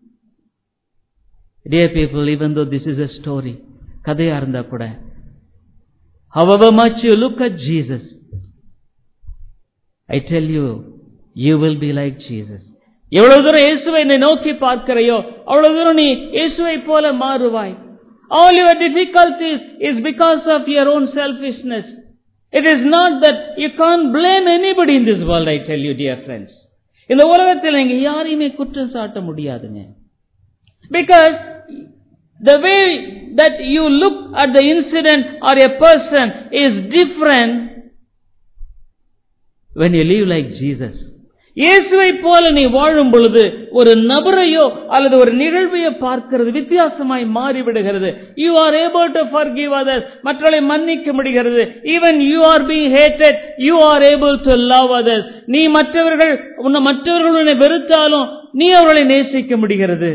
dear people even though this is a story கதையா இருந்தா கூட however much you look at Jesus I tell you you will be like Jesus எவ்வளவு தூரம் இயேசுவை நீ நோக்கி பார்க்கிறையோ அவ்வளவு தூரம் நீ இயேசுவை போல மாறுவாய் all your difficulties is because of your own selfishness it is not that you can't blame anybody in this world I tell you dear friends இந்த உலகத்தில் நீங்க யாரையுமே குற்றம் சாட்ட முடியாதுங்க Because the way that you look at the incident or a person is different when you live like Jesus. இயேசுவை போல நீ வாழும் பொழுது ஒரு நபரையோ அல்லது ஒரு நிகழ்வையோ பார்க்கிறது வித்தியாசமாய் மாறிவிடுகிறது you are able to forgive others மற்றவர்களை மன்னிக்க முடிகிறது even you are being hated you are able to love others நீ மற்றவர்கள் உன்னை மற்றவர்கள் உன்னை வெறுத்தாலும் நீ அவர்களை நேசிக்க முடிகிறது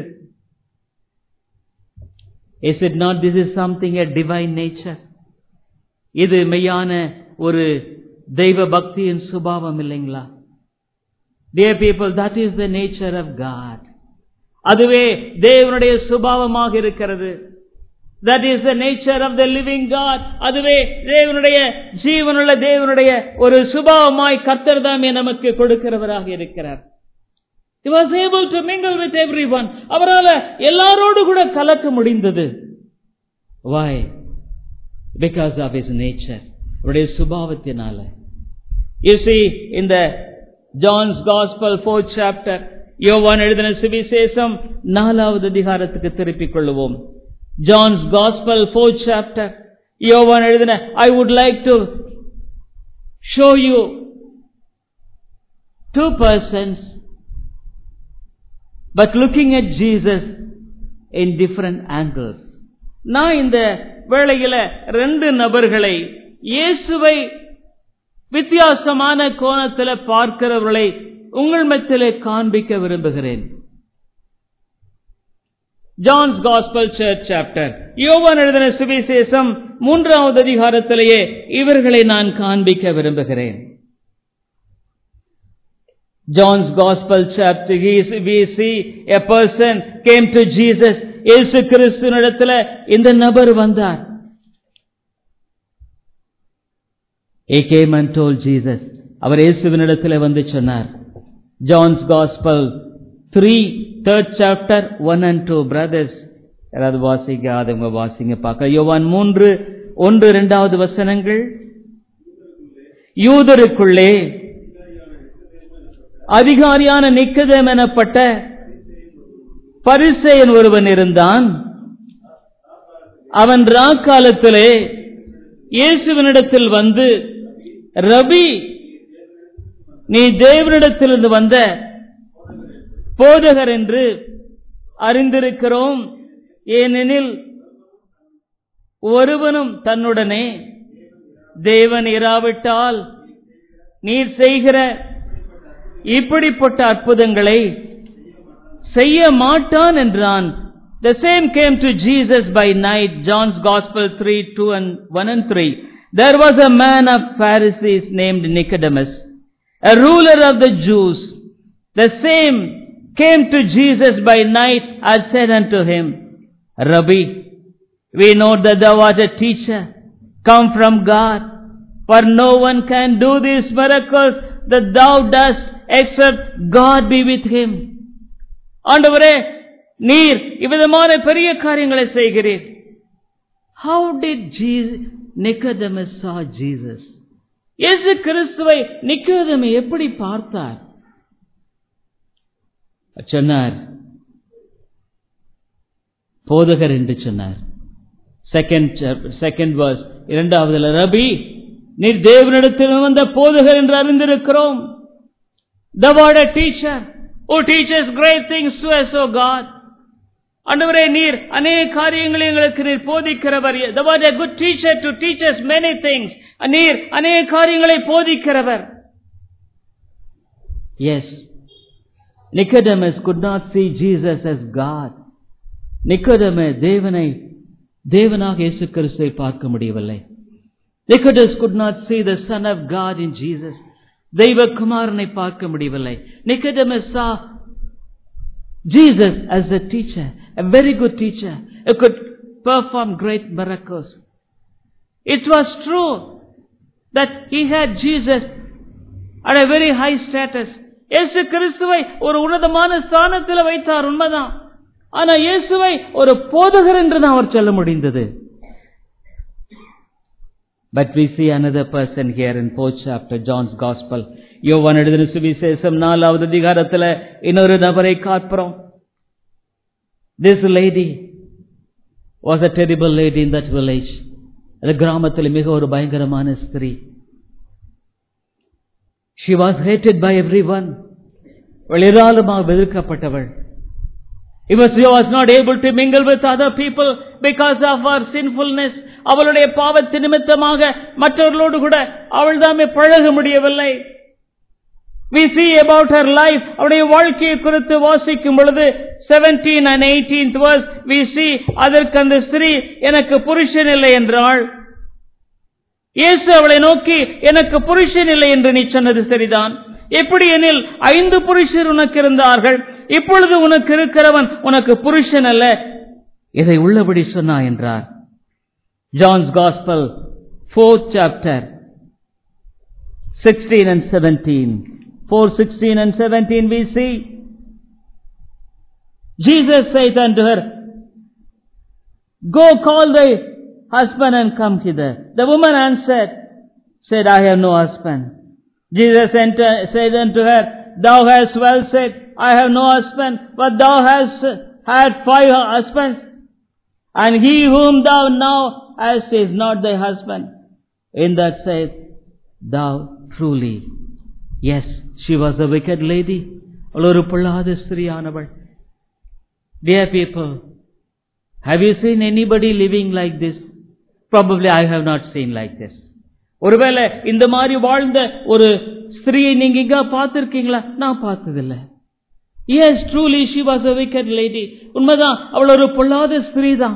Is it not this is something a divine nature? இது மெய்யான ஒரு தெய்வ பக்தியின் சுபாவம் இல்லைங்களா Dear people, that is the nature of God. அதுவே தேவனுடைய சுபாவமாக இருக்கிறது That is the nature of the living God. அதுவே தேவனுடைய ஜீவனுள்ள தேவனுடைய ஒரு சுபாவமாய் கர்த்தர் தாமே நமக்கு கொடுக்கிறவராக இருக்கிறார் He was able to mingle with everyone. அவரால் எல்லாரோடு கூட கலக்க முடிந்தது Why? Because of his nature. அவருடைய சுபாவத்தினால You see, in the John's Gospel, fourth chapter, யோவான் எழுதின சுவிசேஷம் நாலாவது அதிகாரத்துக்கு திருப்பிக் கொள்ளுவோம் John's Gospel, fourth chapter, யோவான் எழுதின I would like to show you two persons but looking at Jesus in different angles. நான் இந்த வேளையில ரெண்டு நபர்களை இயேசுவை வித்தியாசமான கோணத்தில் பார்க்கிறவர்களை உங்கள் மத்தியிலே காண்பிக்க விரும்புகிறேன் ஜான்ஸ் காஸ்பல் சர்ச் சாப்டர் யோவான் எழுதின சுவிசேஷம் மூன்றாவது அதிகாரத்திலேயே இவர்களை நான் காண்பிக்க விரும்புகிறேன் John's Gospel chapter, he- we see a person came to Jesus. இயேசு கிறிஸ்துவனிடத்துல இந்த நபர் வந்தார் He came and told Jesus. அவர் இயேசுவினிடத்துல வந்து சொன்னார் John's Gospel 3, third chapter, 1 and 2, brothers. யாராவது வாசிக்காதவங்க வாசிங்க பார்க்க யோவான் மூன்று ஒன்று இரண்டாவது வசனங்கள் யூதருக்குள்ளே அதிகாரியான நிக்கதம் எனப்பட்ட பரிசேயன் ஒருவன் இருந்தான் அவன் ராக்காலத்திலே இயேசுவினிடத்தில் வந்து ரபி நீ தேவனிடத்திலிருந்து வந்த போதகர் என்று அறிந்திருக்கிறோம் ஏனெனில் ஒருவனும் தன்னுடனே தேவன் இராவிட்டால் நீர் செய்கிற இப்படிப்பட்ட அற்புதங்களை செய்ய மாட்டான் என்றான் The same came to Jesus by night, John's Gospel 3, 2 and 1 and 3. There was a man of Pharisees named Nicodemus, a ruler of the Jews. The same came to Jesus by night and said unto him, Rabbi, we know that thou art a teacher, come from God, for no one can do these miracles that thou dost except God be with him. ஆண்டவரே நீர் இவ்விதமான பெரிய காரியங்களை செய்கிறீர் How did Jesus, Nicodemus saw Jesus? இயேசு கிறிஸ்துவை நிக்கோதேமை எப்படி பார்த்தார் சொன்னார் போதகர் என்று சொன்னார் செகண்ட் செகண்ட் verse இரண்டாவதுல ரபி நீர் தேவனிடத்தில் வந்த போதகர் என்று அறிந்திருக்கிறோம் The word a teacher who teaches great things to us, O God. ஆண்டவரே நீர் அநேக காரியங்களை எங்களுக்கு நீர் போதிக்கிறவர் The word a good teacher to teach us many things. நீர் அநேக காரியங்களை போதிக்கிறவர் Yes. Nicodemus could not see Jesus as God. நிக்கோதேமு தேவனை தேவனாக இயேசு கிறிஸ்துவை பார்க்க முடியவில்லை Nicodemus could not see the Son of God in Jesus. தெய்வ குமாரனை பார்க்க முடியவில்லை Nicodemus saw Jesus as a teacher, a very good teacher, who could perform great miracles. It was true that he had Jesus at a very high status. இயேசு கிறிஸ்துவை ஒரு உன்னதமான ஸ்தானத்தில் வைத்தார் உண்மைதான் ஆனா இயேசுவை ஒரு போதகர் என்று தான் அவர் சொல்ல முடிந்தது But we see another person here in fourth chapter, John's Gospel. யோவான் எழுதின சுவிசேஷம் நாலாவது அதிகாரத்துல இன்னொரு நபரை காண்கிறோம் This lady was a terrible lady in that village. அந்த கிராமத்தில் மிக ஒரு பயங்கரமான ஸ்திரீ She was hated by everyone. அவள் ஏராளமாக எதிர்க்கப்பட்டவள் Because she was not able to mingle with other people because of her sinfulness. அவளுடைய பாவத்து நிமித்தமாக மற்றவர்களோடு கூட அவள் தாமே பழக முடியவில்லை We see about her life, அவருடைய வாழ்க்கையை குறித்து வாசிக்கும் பொழுது 17 and 18th verse, we see அதற்கு அந்த ஸ்திரீ எனக்கு புருஷன் இல்லை என்றாள் இயேசு அவளை நோக்கி எனக்கு புருஷன் இல்லை என்று நீ சொன்னது சரிதான் எப்படி எனில் ஐந்து புருஷர் உனக்கு இருந்தார்கள் இப்பொழுது உனக்கு இருக்கிறவன் உனக்கு புருஷன் அல்ல இதை உள்ளபடி சொன்னா என்றார் John's gospel fourth chapter 16 and 17 4 16 and 17 we see Jesus said unto her go call thy husband and come hither the woman answered said I have no husband Jesus enter, said unto her, Thou hast well said, I have no husband, but thou hast had five husbands, and he whom thou now hast is not thy husband. In that said, Thou truly. Yes, she was a wicked lady. அவள் ஒரு பொல்லாத ஸ்திரியானவள் Dear people, have you seen anybody living like this? Probably I have not seen like this. ஒருவேளை இந்த மாதிரி வாழ்ந்த ஒரு ஸ்திரீயை நீங்க இங்க பார்த்திருக்கீங்களா நான் பார்த்ததில்ல yes truly she was a wicked lady உண்மைதான் அவள் ஒரு பொல்லாத ஸ்திரீ தான்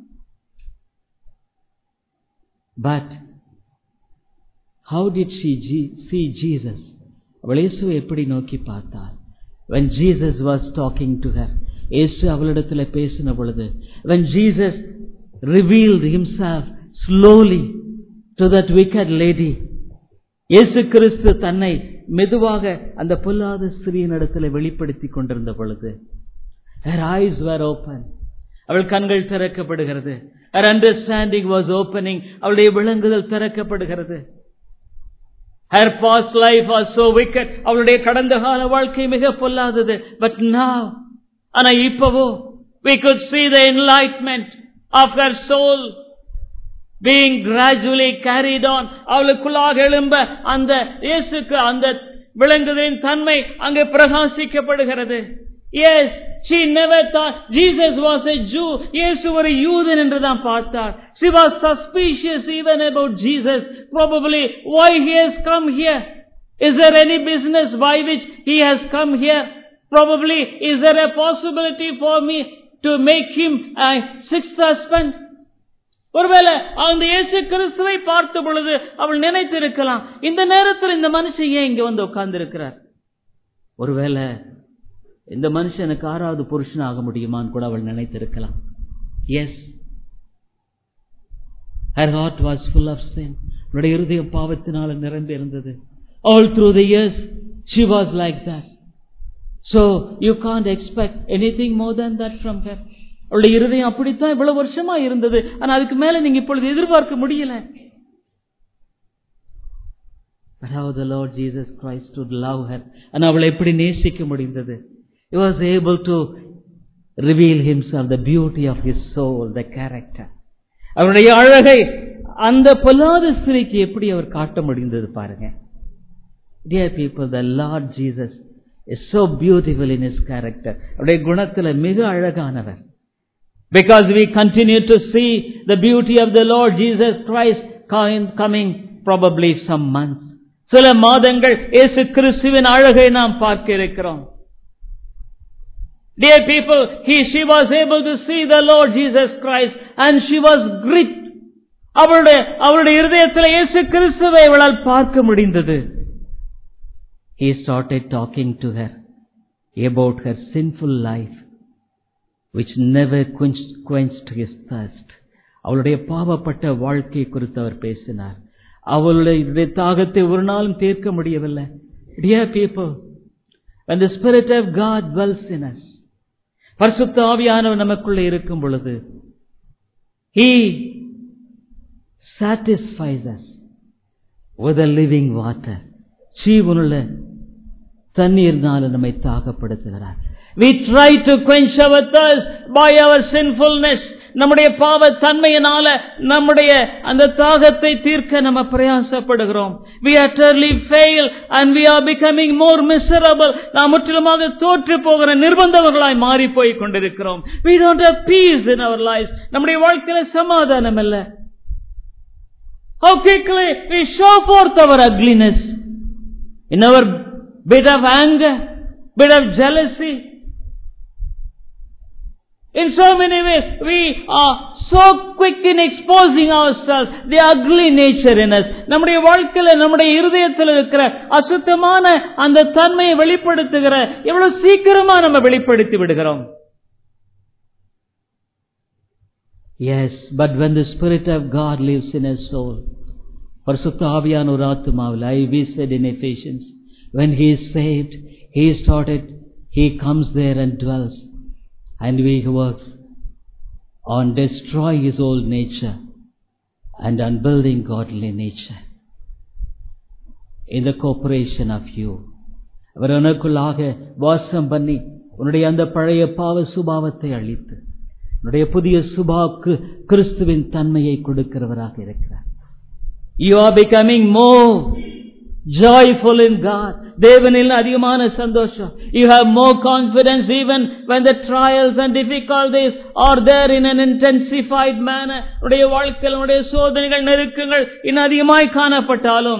but how did she see Jesus அவள் இயேசுவை எப்படி நோக்கி பார்த்தாள் when Jesus was talking to her இயேசு அவளிடத்தில் பேசின பொழுது when Jesus revealed himself slowly to that wicked lady இயேசு கிறிஸ்து தன்னை மெதுவாக அந்த பொல்லாத ஸ்திரீயின் இடத்துல வெளிப்படுத்திக் கொண்டிருந்த பொழுது her eyes were open அவள் கண்கள் திறக்கப்படுகிறது her understanding was opening அவளுடைய விளங்குதல் திறக்கப்படுகிறது her past life was so wicked அவளுடைய கடந்த கால வாழ்க்கை மிக பொல்லாதது but now ஆனா இப்பவோ we could see the enlightenment of her soul being gradually carried on அவளுக்குள்ளாக எழும்ப அந்த இயேசுக்கு அந்த விளங்குதலின் தன்மை அங்கே பிரகாசிக்கப்படுகிறது yes she never thought Jesus was a Jew இயேசு ஒரு யூதன் என்று தான் பார்த்தார் she was suspicious even about Jesus probably why he has come here is there any business by which he has come here probably is there a possibility for me to make him a sixth husband ஒருவேளை அந்த இயேசு கிறிஸ்துவை பார்த்த பொழுது அவள் நினைத்திருக்கலாம் இந்த நேரத்தில் இந்த மனுஷன் ஏன் இங்க வந்து உட்கார்ந்து இருக்கிறார் ஒருவேளை இந்த மனுஷனுக்கு ஆறாவது புருஷன் ஆக முடியுமான்னு கூட அவள் நினைத்திருக்கலாம் yes her heart was full of sin அவளுடைய இருதயம் பாவத்தினால நிரம்பி இருந்தது all through the years she was like that so you can't expect anything more than that from her அவளுடைய இருதயம் அப்படித்தான் இவ்வளவு வருஷமா இருந்தது ஆனா அதுக்கு மேல நீங்க இப்பொழுது எதிர்பார்க்க முடியல But how the Lord Jesus Christ would love her. ஆனா அவளை எப்படி நேசிக்க முடிந்தது He was able to reveal himself, the beauty of his soul, the character. அவருடைய அழகை அந்த பொல்லாத ஸ்திரீக்கு எப்படி அவர் காட்ட முடிந்தது பாருங்க Dear people, the Lord Jesus is so beautiful in his character. அவருடைய குணத்துல மிக அழகானவர் Because we continue to see the beauty of the Lord Jesus Christ coming probably some months. சில மாதங்கள் இயேசு கிறிஸ்துவின் அழகை நாம் பார்க்க இருக்கிறோம் Dear people, he, she was able to see the Lord Jesus Christ and she was gripped. அவளுடைய அவளுடைய இருதயத்தில் இயேசு கிறிஸ்துவை அவளால் பார்க்க முடிந்தது He started talking to her about her sinful life which never quenched, quenched his thirst. அவளுடைய பாவப்பட்ட வாழ்க்கை குறித்து அவர் பேசினார் அவளுடைய தாகத்தை ஒரு நாளும் தீர்க்க முடியவில்லை Dear people, when the Spirit of God dwells in us, பரிசுத்த ஆவியானவர் நமக்குள்ளே இருக்கும் பொழுது He satisfies us with a living water. ஜீவனுள்ள தண்ணீர்னால நம்மை தாகப்படுத்துகிறார் We try to quench our thirst by our sinfulness. நம்முடைய பாவ தன்மையினால நம்முடைய அந்த தாகத்தை தீர்க்க நம்ம பிரயாசப்படுகிறோம் we utterly fail and we are becoming more miserable நாம் முற்றிலுமாக தோற்று போகிற நிர்பந்தவர்களாய் மாறி போய் கொண்டிருக்கிறோம் we don't have peace in our lives நம்முடைய வாழ்க்கையில சமாதானம் இல்ல how quickly we show forth our ugliness in our bit of anger bit of jealousy In so many ways, we are so quick in exposing ourselves, the ugly nature in us. நம்முடைய வாழ்க்கையில நம்முடைய இருதயத்தில் இருக்கிற அசுத்தமான அந்த தன்மையை வெளிப்படுத்துகிற எவ்வளவு சீக்கிரமா நம்ம வெளிப்படுத்தி விடுகிறோம் Yes, but when the Spirit of God lives in a soul, பரிசுத்த ஆவியான ஒரு ஆத்மாவில் I we said in Ephesians, when he is saved, he started, he comes there and dwells. and we works on destroy his old nature and on building godly nature in the cooperation of you அவர் உனக்குள்ளாக வாசம் பண்ணி உன்னுடைய அந்த பழைய பாவ சுபாவத்தை அழித்து உன்னுடைய புதிய சுபாவுக்கு கிறிஸ்துவின் தன்மையை கொடுக்கிறவராக இருக்கிறார் you are becoming more joyful in God. தேவனில் அதிகமான சந்தோஷம். You have more confidence even when the trials and difficulties are there in an intensified manner. உடைய வாழ்க்கையில் உடைய சோதனைகள் நெருக்கங்கள் இன்னும் அதிகமாய் காணப்பட்டாலும்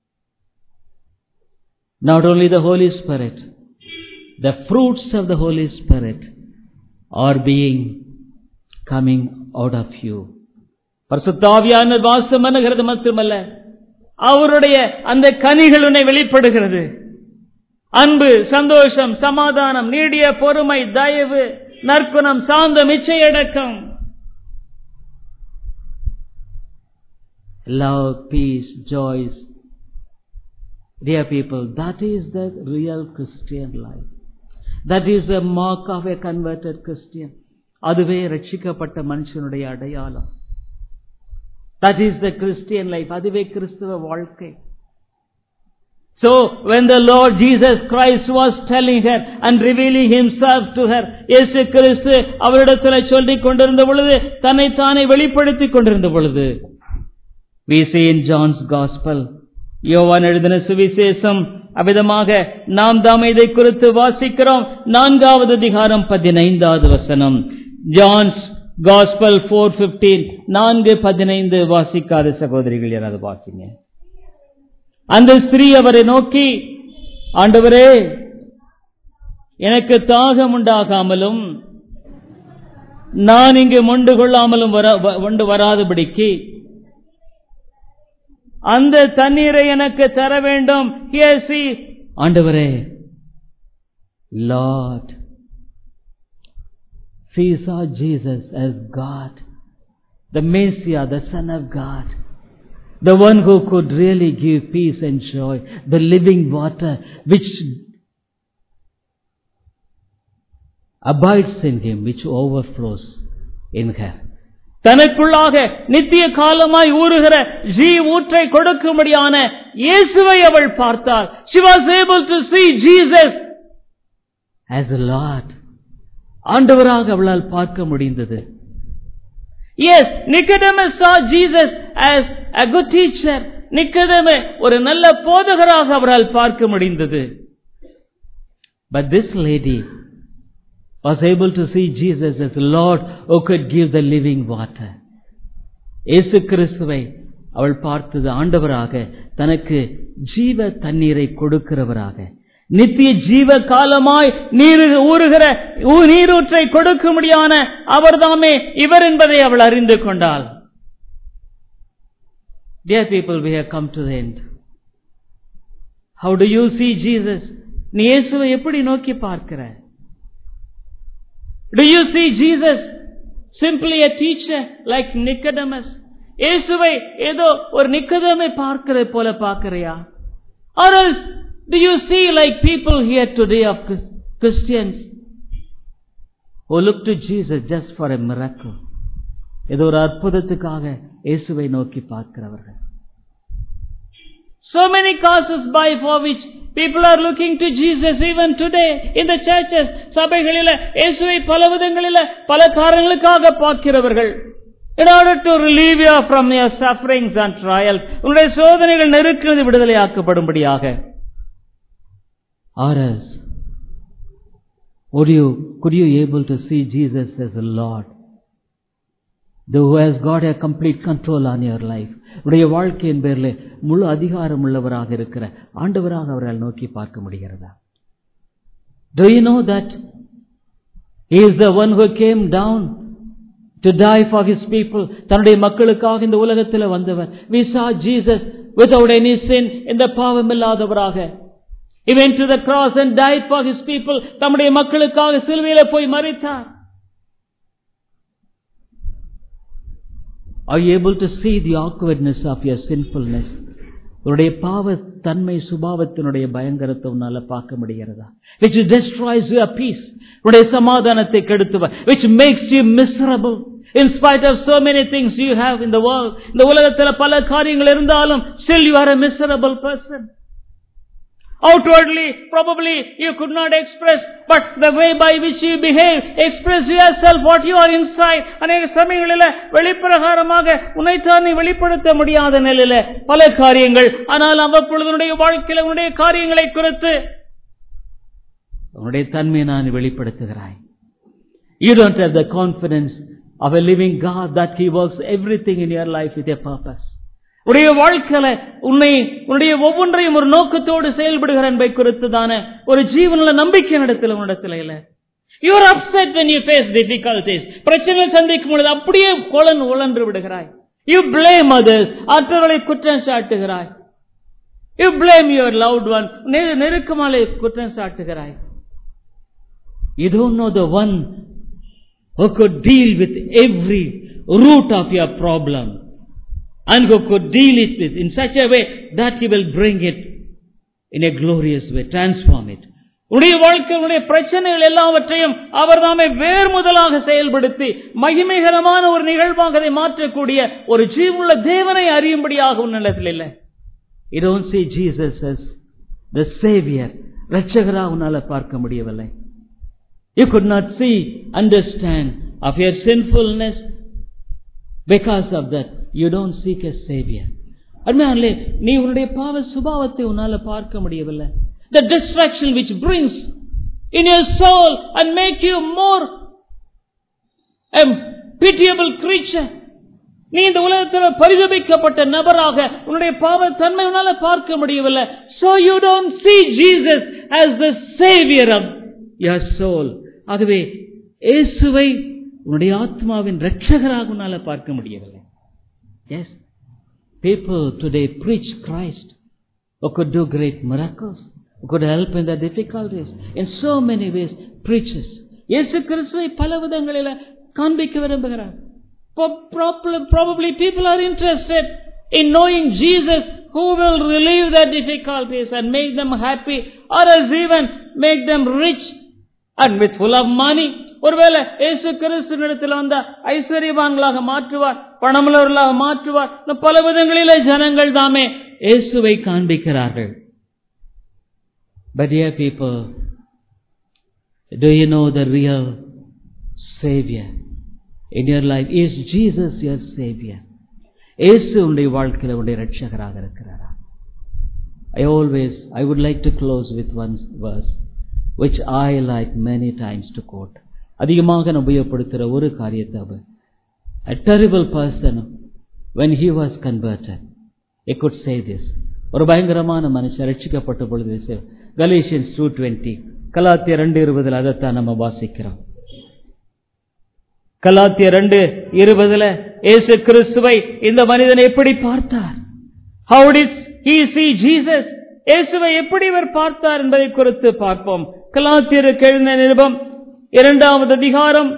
not only the Holy Spirit, the fruits of the Holy Spirit are being coming out of you. பரிசுத்தாவியான வாசம் பண்ணுகிறது மட்டுமல்ல அவருடைய அந்த கனிகள் உன்னை வெளிப்படுகிறது அன்பு சந்தோஷம் சமாதானம் நீடிய பொறுமை தயவு நற்குணம் சாந்தம் இச்சையடக்கம் love peace joys dear people that is the real christian life that is the mark of a converted christian அதுவே ரட்சிக்கப்பட்ட மனுஷனுடைய அடையாளம் that is the Christian life. அதுவே கிறிஸ்துவ வாழ்க்கை. So when the Lord Jesus Christ was telling her and revealing himself to her, இயேசு கிறிஸ்து அவரிடத்தில் சொல்லிக் கொண்டிருந்த பொழுது தன்னைத்தானே வெளிப்படுத்திக் கொண்டிருந்த பொழுது we see in John's Gospel யோவான் எழுதின சுவிசேஷம் அவ்விதமாக நாம் தாம் இதை குறித்து வாசிக்கிறோம் நான்காவது அதிகாரம் பதினைந்தாவது வசனம் ஜான்ஸ் காஸ்பல் போர் பிப்டீன் நான்கு பதினைந்து வாசிக்காத சகோதரிகள் யாராவது வாசிங்க அந்த ஸ்திரீ அவரை நோக்கி ஆண்டவரே எனக்கு தாகம் உண்டாகாமலும் நான் இங்கு மொண்டு கொள்ளாமலும் கொண்டு வராதபடிக்கு அந்த தண்ணீரை எனக்கு தர வேண்டும் ஆண்டவரே Lord She saw Jesus as God, the Messiah, the Son of God, the one who could really give peace and joy, the living water which abides in him, which overflows in her. தனக்குள்ளாக நித்திய காலமாய் ஊறுகிற ஜீ ஊற்றை கொடுக்கும்படியான இயேசுவை அவள் பார்த்தாள் she was able to see Jesus as a Lord ஆண்டவராக அவளால் பார்க்க முடிந்தது yes Nicodemus saw Jesus as a good teacher நிக்கடமே ஒரு நல்ல போதகராக அவரால் பார்க்க முடிந்தது but this lady was able to see Jesus as the Lord who could give the living water இயேசு கிறிஸ்துவை அவள் பார்த்தது ஆண்டவராக தனக்கு ஜீவ தண்ணீரை கொடுக்கிறவராக நித்திய ஜீவ காலமாய் நீர் ஊறுகிற நீரூற்றை கொடுக்கும்படியான அவர்தாமே இவர் என்பதை அவள் அறிந்து கொண்டாள் Dear people, we have come to the end. How do you see Jesus? நீ இயேசுவை எப்படி நோக்கி பார்க்கிற Do you see Jesus simply a teacher like Nicodemus? இயேசுவை ஏதோ ஒரு நிக்கதமை பார்க்கிறது போல பார்க்கிறியா Or else do you see like people here today of Christians who look to Jesus just for a miracle? ஏதோ ஒரு அற்புதத்துக்காக இயேசுவை நோக்கி பார்க்கிறவர்கள் So many causes by for which people are looking to Jesus even today in the churches. சபைகளில இயேசுவை பல விதங்களில பல காரணங்களுக்காக பார்க்கிறவர்கள் in order to relieve you from your sufferings and trials உன்னுடைய சோதனைகள் நெருக்கிறது விடுதலையாக்கப்படும்படியாக or else would you could you able to see Jesus as a Lord the who has got a complete control on your life உடைய வாழ்க்கையின் பேரில் முழு அதிகாரம் உள்ளவராக இருக்கிற ஆண்டவராக அவரால் நோக்கி பார்க்க முடிகிறதா Do you know that He is the one who came down to die for His people. தன்னுடைய மக்களுக்காக இந்த உலகத்தில் வந்தவர். We saw Jesus without any sin இந்த பாவமில்லாதவராக. He went to the cross and died for His people. தம்முடைய மக்களுக்காக சிலுவையில போய் மரித்தார். Are you able to see the awkwardness of your sinfulness? உன்னுடைய பாவ தன்மை சுபாவத்தினுடைய பயங்கரத்தை உன்னால பார்க்க முடிகிறதா which destroys your peace உன்னுடைய சமாதானத்தை கெடுத்துவ which makes you miserable in spite of so many things you have in the world இந்த உலகத்தில் பல காரியங்கள் இருந்தாலும் still you are a miserable person Outwardly, probably you could not express, but the way by which you behave, express yourself what you are inside. அநேக சமயங்களில் வெளிப்பிரகாரமாக உன்னைத்தான் நீ வெளிப்படுத்த முடியாத நிலையில பல காரியங்கள் ஆனால் அவ்வப்பொழுது உன்னுடைய வாழ்க்கையில் உன்னுடைய காரியங்களை குறித்து உன்னுடைய தன்மையை நான் வெளிப்படுத்துகிறாய் You don't have the confidence of a living God that He works everything in your life with a purpose. உடைய வாழ்க்கையில உன்னை உன்னுடைய ஒவ்வொன்றையும் ஒரு நோக்கத்தோடு செயல்படுகிற என்பை குறித்துதான ஒரு ஜீவனில் நம்பிக்கை நடத்தல உன்னிடத்துல இல்ல you are upset when you face difficulties பிரச்சனை சந்திக்கும் பொழுது அப்படியே கொலன் உழன்று விடுகிறாய் யூ blame others மற்றவர்களை குற்றம் சாட்டுகிறாய் you blame your loved one நெரு- நெருக்கமாலே குற்றம் சாட்டுகிறாய் you don't know the one who could deal with every root of your problem and who could deal it with in such a way that he will bring it in a glorious way, transform it. உடைய வாழ்க்கையினுடைய பிரச்சனைகள் எல்லாவற்றையும் அவர் தாமே வேர் முதலாக செயல்படுத்தி மகிமைகரமான ஒரு நிகழ்வாக அதை மாற்றக்கூடிய ஒரு ஜீவனுள்ள தேவனை அறியும்படியாக உன்னிடத்தில் இல்லை You don't see Jesus as the Savior. ரட்சகரா உன்னால பார்க்க முடியவில்லை You could not see, understand of your sinfulness. Because of that, you don't seek a Savior. அருமையானே நீ உன்னுடைய பாவ சுபாவத்தை உன்னால பார்க்க முடியவில்லை the distraction which brings in your soul and make you more a pitiable creature நீ இந்த உலகத்தில் பரிதபிக்கப்பட்ட நபராக உன்னுடைய பாவ தன்மை உன்னால பார்க்க முடியவில்லை so you don't see Jesus as the savior of your soul ஆகவே இயேசுவை உன்னுடைய ஆத்மாவின் ரட்சகராக உன்னால பார்க்க முடியவில்லை yes people today preach Christ who could do great miracles who could help in their difficulties in so many ways preaches இயேசு கிறிஸ்துவை பல விதங்களில் காண்பிக்க விரும்புகிறார் Po- prob- Probably people are interested in knowing Jesus who will relieve their difficulties and make them happy or else even make them rich and with full of money. ஒருவேளை இயேசு கிறிஸ்துவிடத்தில் வந்த ஐஸ்வர்யவான்களாக மாற்றுவார் பணமுள்ளவர்களாக மாற்றுவார் இன்னும் பல விதங்களிலே ஜனங்கள் தாமே இயேசுவை காண்பிக்கிறார்கள் But dear people, do you know the real Savior in your life? Is Jesus your Savior? இயேசு உன்னுடைய வாழ்க்கையில் உன்னுடைய ரட்சகராக இருக்கிறாரா I always, I would like to close with one verse which I like many times to quote. அதிகமாக நான் உபயோகப்படுத்துகிற ஒரு காரியத்தை அவர் A terrible person when he was converted. He could say this. ஒரு பயங்கரமான மனுஷன் ரட்சிக்கப்பட்ட பொழுது கலேஷியன்ஸ் டூ டுவெண்ட்டி கலாத்திய ரெண்டு இருபதுல அதைத்தான் நம்ம வாசிக்கிறோம் கலாத்திய ரெண்டு இருபதுல இயேசு கிறிஸ்துவை இந்த மனிதன் எப்படி பார்த்தார் How did he see Jesus? இயேசுவை எப்படி இவர் பார்த்தார் என்பதை குறித்து பார்ப்போம் கலாத்தியருக்கு எழுந்த நிருபம் இரண்டாவது அதிகாரம்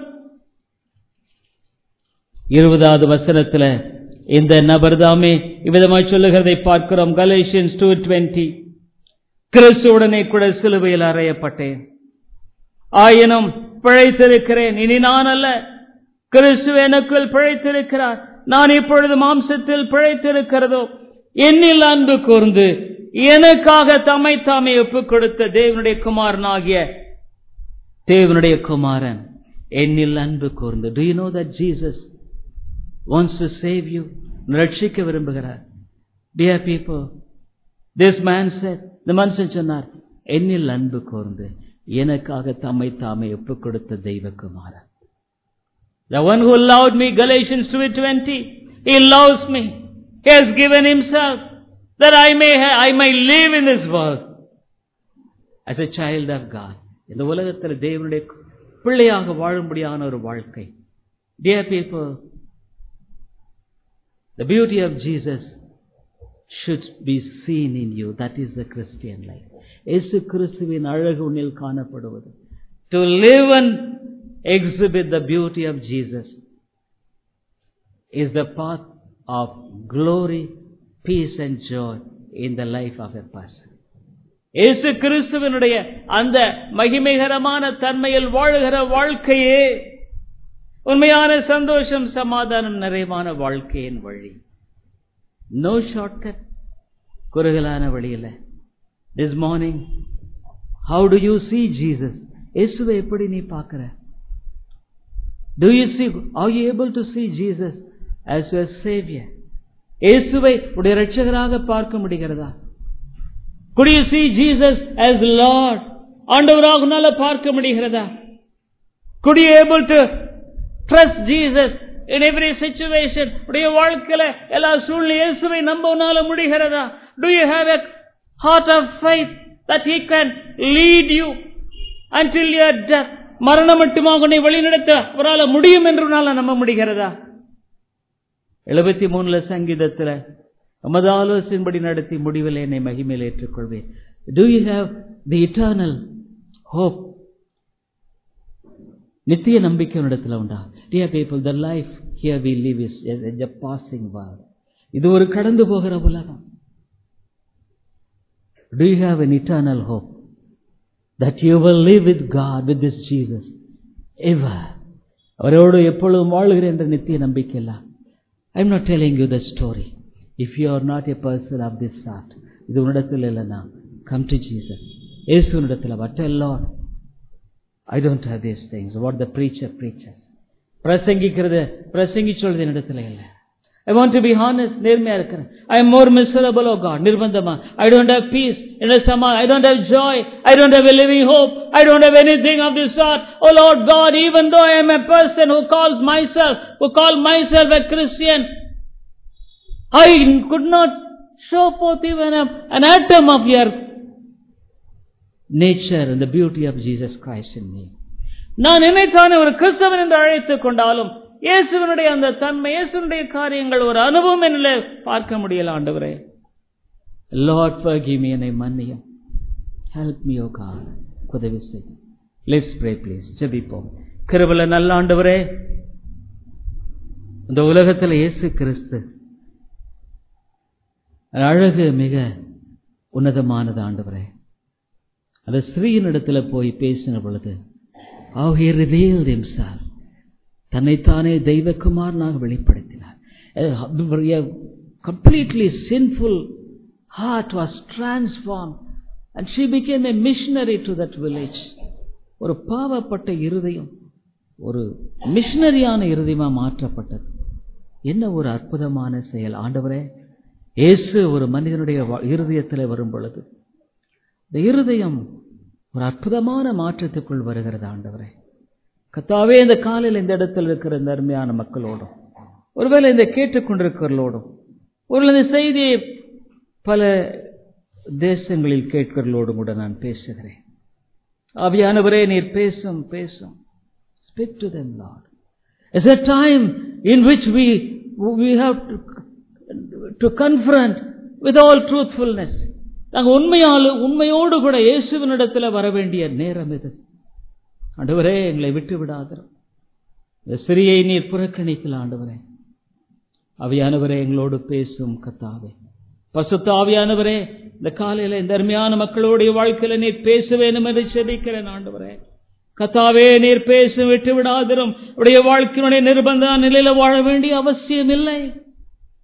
இருபதாவது வசனத்துல இந்த நபர் தாமே இவ்விதமாய் சொல்லுகிறதை பார்க்கிறோம் கலேஷியன்ஸ் டூ டுவெண்ட்டி கிறிஸ்துவுடனே கூட சிலுவையில் அறையப்பட்டேன் ஆயினும் பிழைத்திருக்கிறேன் இனி நான் அல்ல கிறிஸ்து எனக்குள் பிழைத்திருக்கிறார் நான் இப்பொழுது மாம்சத்தில் பிழைத்திருக்கிறதோ என்னில் அன்பு கூர்ந்து எனக்காக தம்மை தாமே ஒப்புக் கொடுத்த தேவனுடைய குமாரனாகிய தேவனுடைய குமாரன் என்னில் அன்பு கூர்ந்து do you know that Jesus wants to save you ரட்சிக்க விரும்புகிறார் dear people this man said இந்த மனுஷன் சொன்னார் என்னில் அன்பு கூர்ந்து எனக்காக தம்மை தாமே ஒப்புக் கொடுத்த தெய்வகுமாரன் The one who loved me, Galatians 2.20, he loves me. He has given himself that I may, ha- I may live in this world as a child of God. இந்த உலகத்தில் தேவனுடைய பிள்ளையாக வாழும்படியான ஒரு வாழ்க்கை Dear people, the beauty of Jesus should be seen in you. That is the Christian life. இயேசு கிறிஸ்துவின் அழகு உன்னில் காணப்படுவது. To live and exhibit the beauty of Jesus is the path of glory, peace and joy in the life of a person. இயேசு கிறிஸ்துவனுடைய அந்த மகிமைகரமான தன்மையில் வாழுகிற வாழ்க்கையே உண்மையான சந்தோஷம் சமாதானம் நிறைவான வாழ்க்கையின் வழி நோ ஷார்ட்கட் குறுகலான வழியில் this morning how do you see Jesus இயேசுவை எப்படி நீ பார்க்கிற Do you see, are you able to see Jesus as your Savior? இயேசுவை உடைய ரட்சகராக பார்க்க முடிகிறதா Could you see Jesus as Lord? ஆண்டவராக உன்னால பார்க்க முடிகிறதா Could you able to trust Jesus in every situation? உடைய வாழ்க்கையில எல்லா சூழ்நிலை இயேசுவை நம்ப உன்னால முடிகிறதா Do you have a heart of faith that He can lead you until your death? மரணம் மட்டுமாக உன்னை வழிநடத்த அவரால் முடியும் என்று உன்னால நம்ப முடிகிறதா எழுபத்தி மூணுல சங்கீதத்துல நமது ஆலோசனைப்படி நடத்தி முடிவில் என்னை மகிமையில் ஏற்றுக்கொள்வேன் Do you have the eternal hope? நித்திய நம்பிக்கை உன்னிடத்தில் உண்டா Dear people, the life here we live is is a passing world. இது ஒரு கடந்து போகிற உலகம் Do you have an eternal hope? that you will live with God, with this Jesus, ever. அவரோடு எப்பொழுதும் வாழ்கிறேன் என்ற நித்திய நம்பிக்கை இல்ல I am not telling you the story if you are not a person of this sort இது உன்னிடத்தில் இல்லைன்னா கம் டு ஜீசஸ் ஏசு உன்னிடத்தில் வட்ட Lord I don't have these things what the preacher preacher பிரசங்கிக்கிறது பிரசங்கி சொல்றது என்னிடத்தில் இல்லை I want to be honest, நேர்மையா இருக்கிறேன் I am more miserable, oh God, நிர்பந்தமா I don't have peace, சமா I don't have joy, I don't have a living hope, I don't have anything of this sort. Oh Lord God, even though I am a person who calls myself, who call myself a Christian, I could not show forth even a, an atom of your nature and the beauty of Jesus Christ in me. நான் நினைத்தானே ஒரு கிறிஸ்தவன் என்று அழைத்துக் கொண்டாலும் இயேசுவனுடைய அந்த தன்மை இயேசுனுடைய காரியங்கள் ஒரு அனுபவம் என்ன பார்க்க முடியல ஆண்டவரே லார்ட் forgive me என்னை மன்னியும் ஹெல்ப் மீ ஓ காட் உதவி செய் லெட்ஸ் ப்ரே ப்ளீஸ் ஜெபிப்போம் கிருபல நல்ல ஆண்டவரே இந்த உலகத்தில் இயேசு கிறிஸ்து அழகு மிக உன்னதமானது ஆண்டவரே அந்த ஸ்திரீயினிடத்துல போய் பேசின பொழுது how he revealed himself தன்னைத்தானே தெய்வக்குமாரனாக வெளிப்படுத்தினார் completely sinful heart was transform and she became a missionary to that village ஒரு பாவப்பட்ட இருதயம் ஒரு மிஷனரியான இருதயமா மாற்றப்பட்டது என்ன ஒரு அற்புதமான செயல் ஆண்டவரே இயேசு ஒரு மனிதனுடைய இருதயத்தில் வரும் பொழுது இந்த இருதயம் ஒரு அற்புதமான மாற்றத்துக்குள் வருகிறது ஆண்டவரே கத்தாவே இந்த காலையில் இந்த இடத்தில் இருக்கிற இந்த அருமையான மக்களோடும் ஒருவேளை இந்த கேட்டுக்கொண்டிருக்கிறவர்களோடும் ஒருவேளை இந்த செய்தியை பல தேசங்களில் கேட்கிறவர்களோடும் கூட நான் பேசுகிறேன் ஆவியானவரே நீர் பேசும் பேசும் speak to them Lord It's a time in which we we have to, to confront with all truthfulness நாங்கள் உண்மையால் உண்மையோடு கூட இயேசுவினிடத்தில் வர வேண்டிய நேரம் இது ஆண்டவரே எங்களை விட்டு விடாதரும் இந்த சிறியை நீர் புறக்கணிக்கல ஆண்டவரே அவியானவரே எங்களோடு பேசும் கத்தாவே பசுத்த ஆவியானவரே இந்த காலையில இந்த அருமையான மக்களுடைய வாழ்க்கையில நீர் பேச வேண்டும் என்று செபிக்கிறேன் ஆண்டவரே கத்தாவே நீர் பேச விட்டு விடாதரும் உடைய வாழ்க்கையினுடைய நிர்பந்த நிலையில வாழ வேண்டிய அவசியம் இல்லை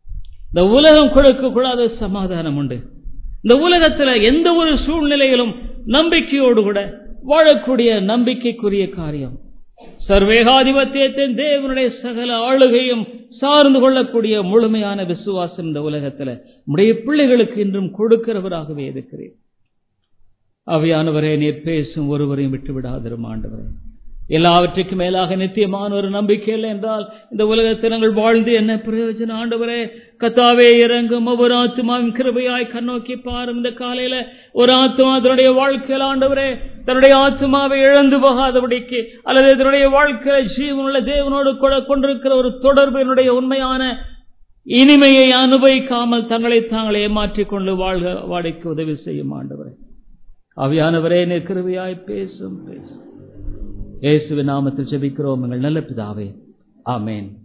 இந்த உலகம் கொடுக்கக்கூடாத சமாதானம் உண்டு இந்த உலகத்துல எந்த ஒரு சூழ்நிலையிலும் நம்பிக்கையோடு கூட வாழக்கூடிய நம்பிக்கைக்குரிய காரியம் சர்வேகாதிபத்தியத்தின் தேவனுடைய சகல ஆளுகையும் சார்ந்து கொள்ளக்கூடிய முழுமையான விசுவாசம் இந்த உலகத்துல உடைய பிள்ளைகளுக்கு இன்றும் கொடுக்கிறவராகவே இருக்கிறேன் அவையானவரே நீர் பேசும் ஒருவரையும் விட்டு விடாதிரும் ஆண்டவரே எல்லாவற்றுக்கும் மேலாக நித்தியமான ஒரு நம்பிக்கை இல்லை என்றால் இந்த உலகத்தில் நாங்கள் வாழ்ந்து என்ன பிரயோஜனம் ஆண்டவரே கத்தாவே இறங்கும் ஒவ்வொரு ஆத்மாவின் கிருபையாய் கண்ணோக்கி பாரும் இந்த காலையில ஒரு ஆத்மா அதனுடைய வாழ்க்கையில் ஆண்டவரே தன்னுடைய ஆத்மாவை இழந்து போகாதபடிக்கு அல்லது இதனுடைய வாழ்க்கையில ஜீவனுள்ள தேவனோடு கூட கொண்டிருக்கிற ஒரு தொடர்பு என்னுடைய உண்மையான இனிமையை அனுபவிக்காமல் தங்களை தாங்களே மாற்றிக்கொண்டு வாழ்க வாடைக்கு உதவி செய்யும் ஆண்டவரே அவியானவரே நீர் கிருபையாய் பேசும் பேசும் இயேசுவின் நாமத்தில் ஜெபிக்கிறோம் எங்கள் நல்ல பிதாவே ஆமேன்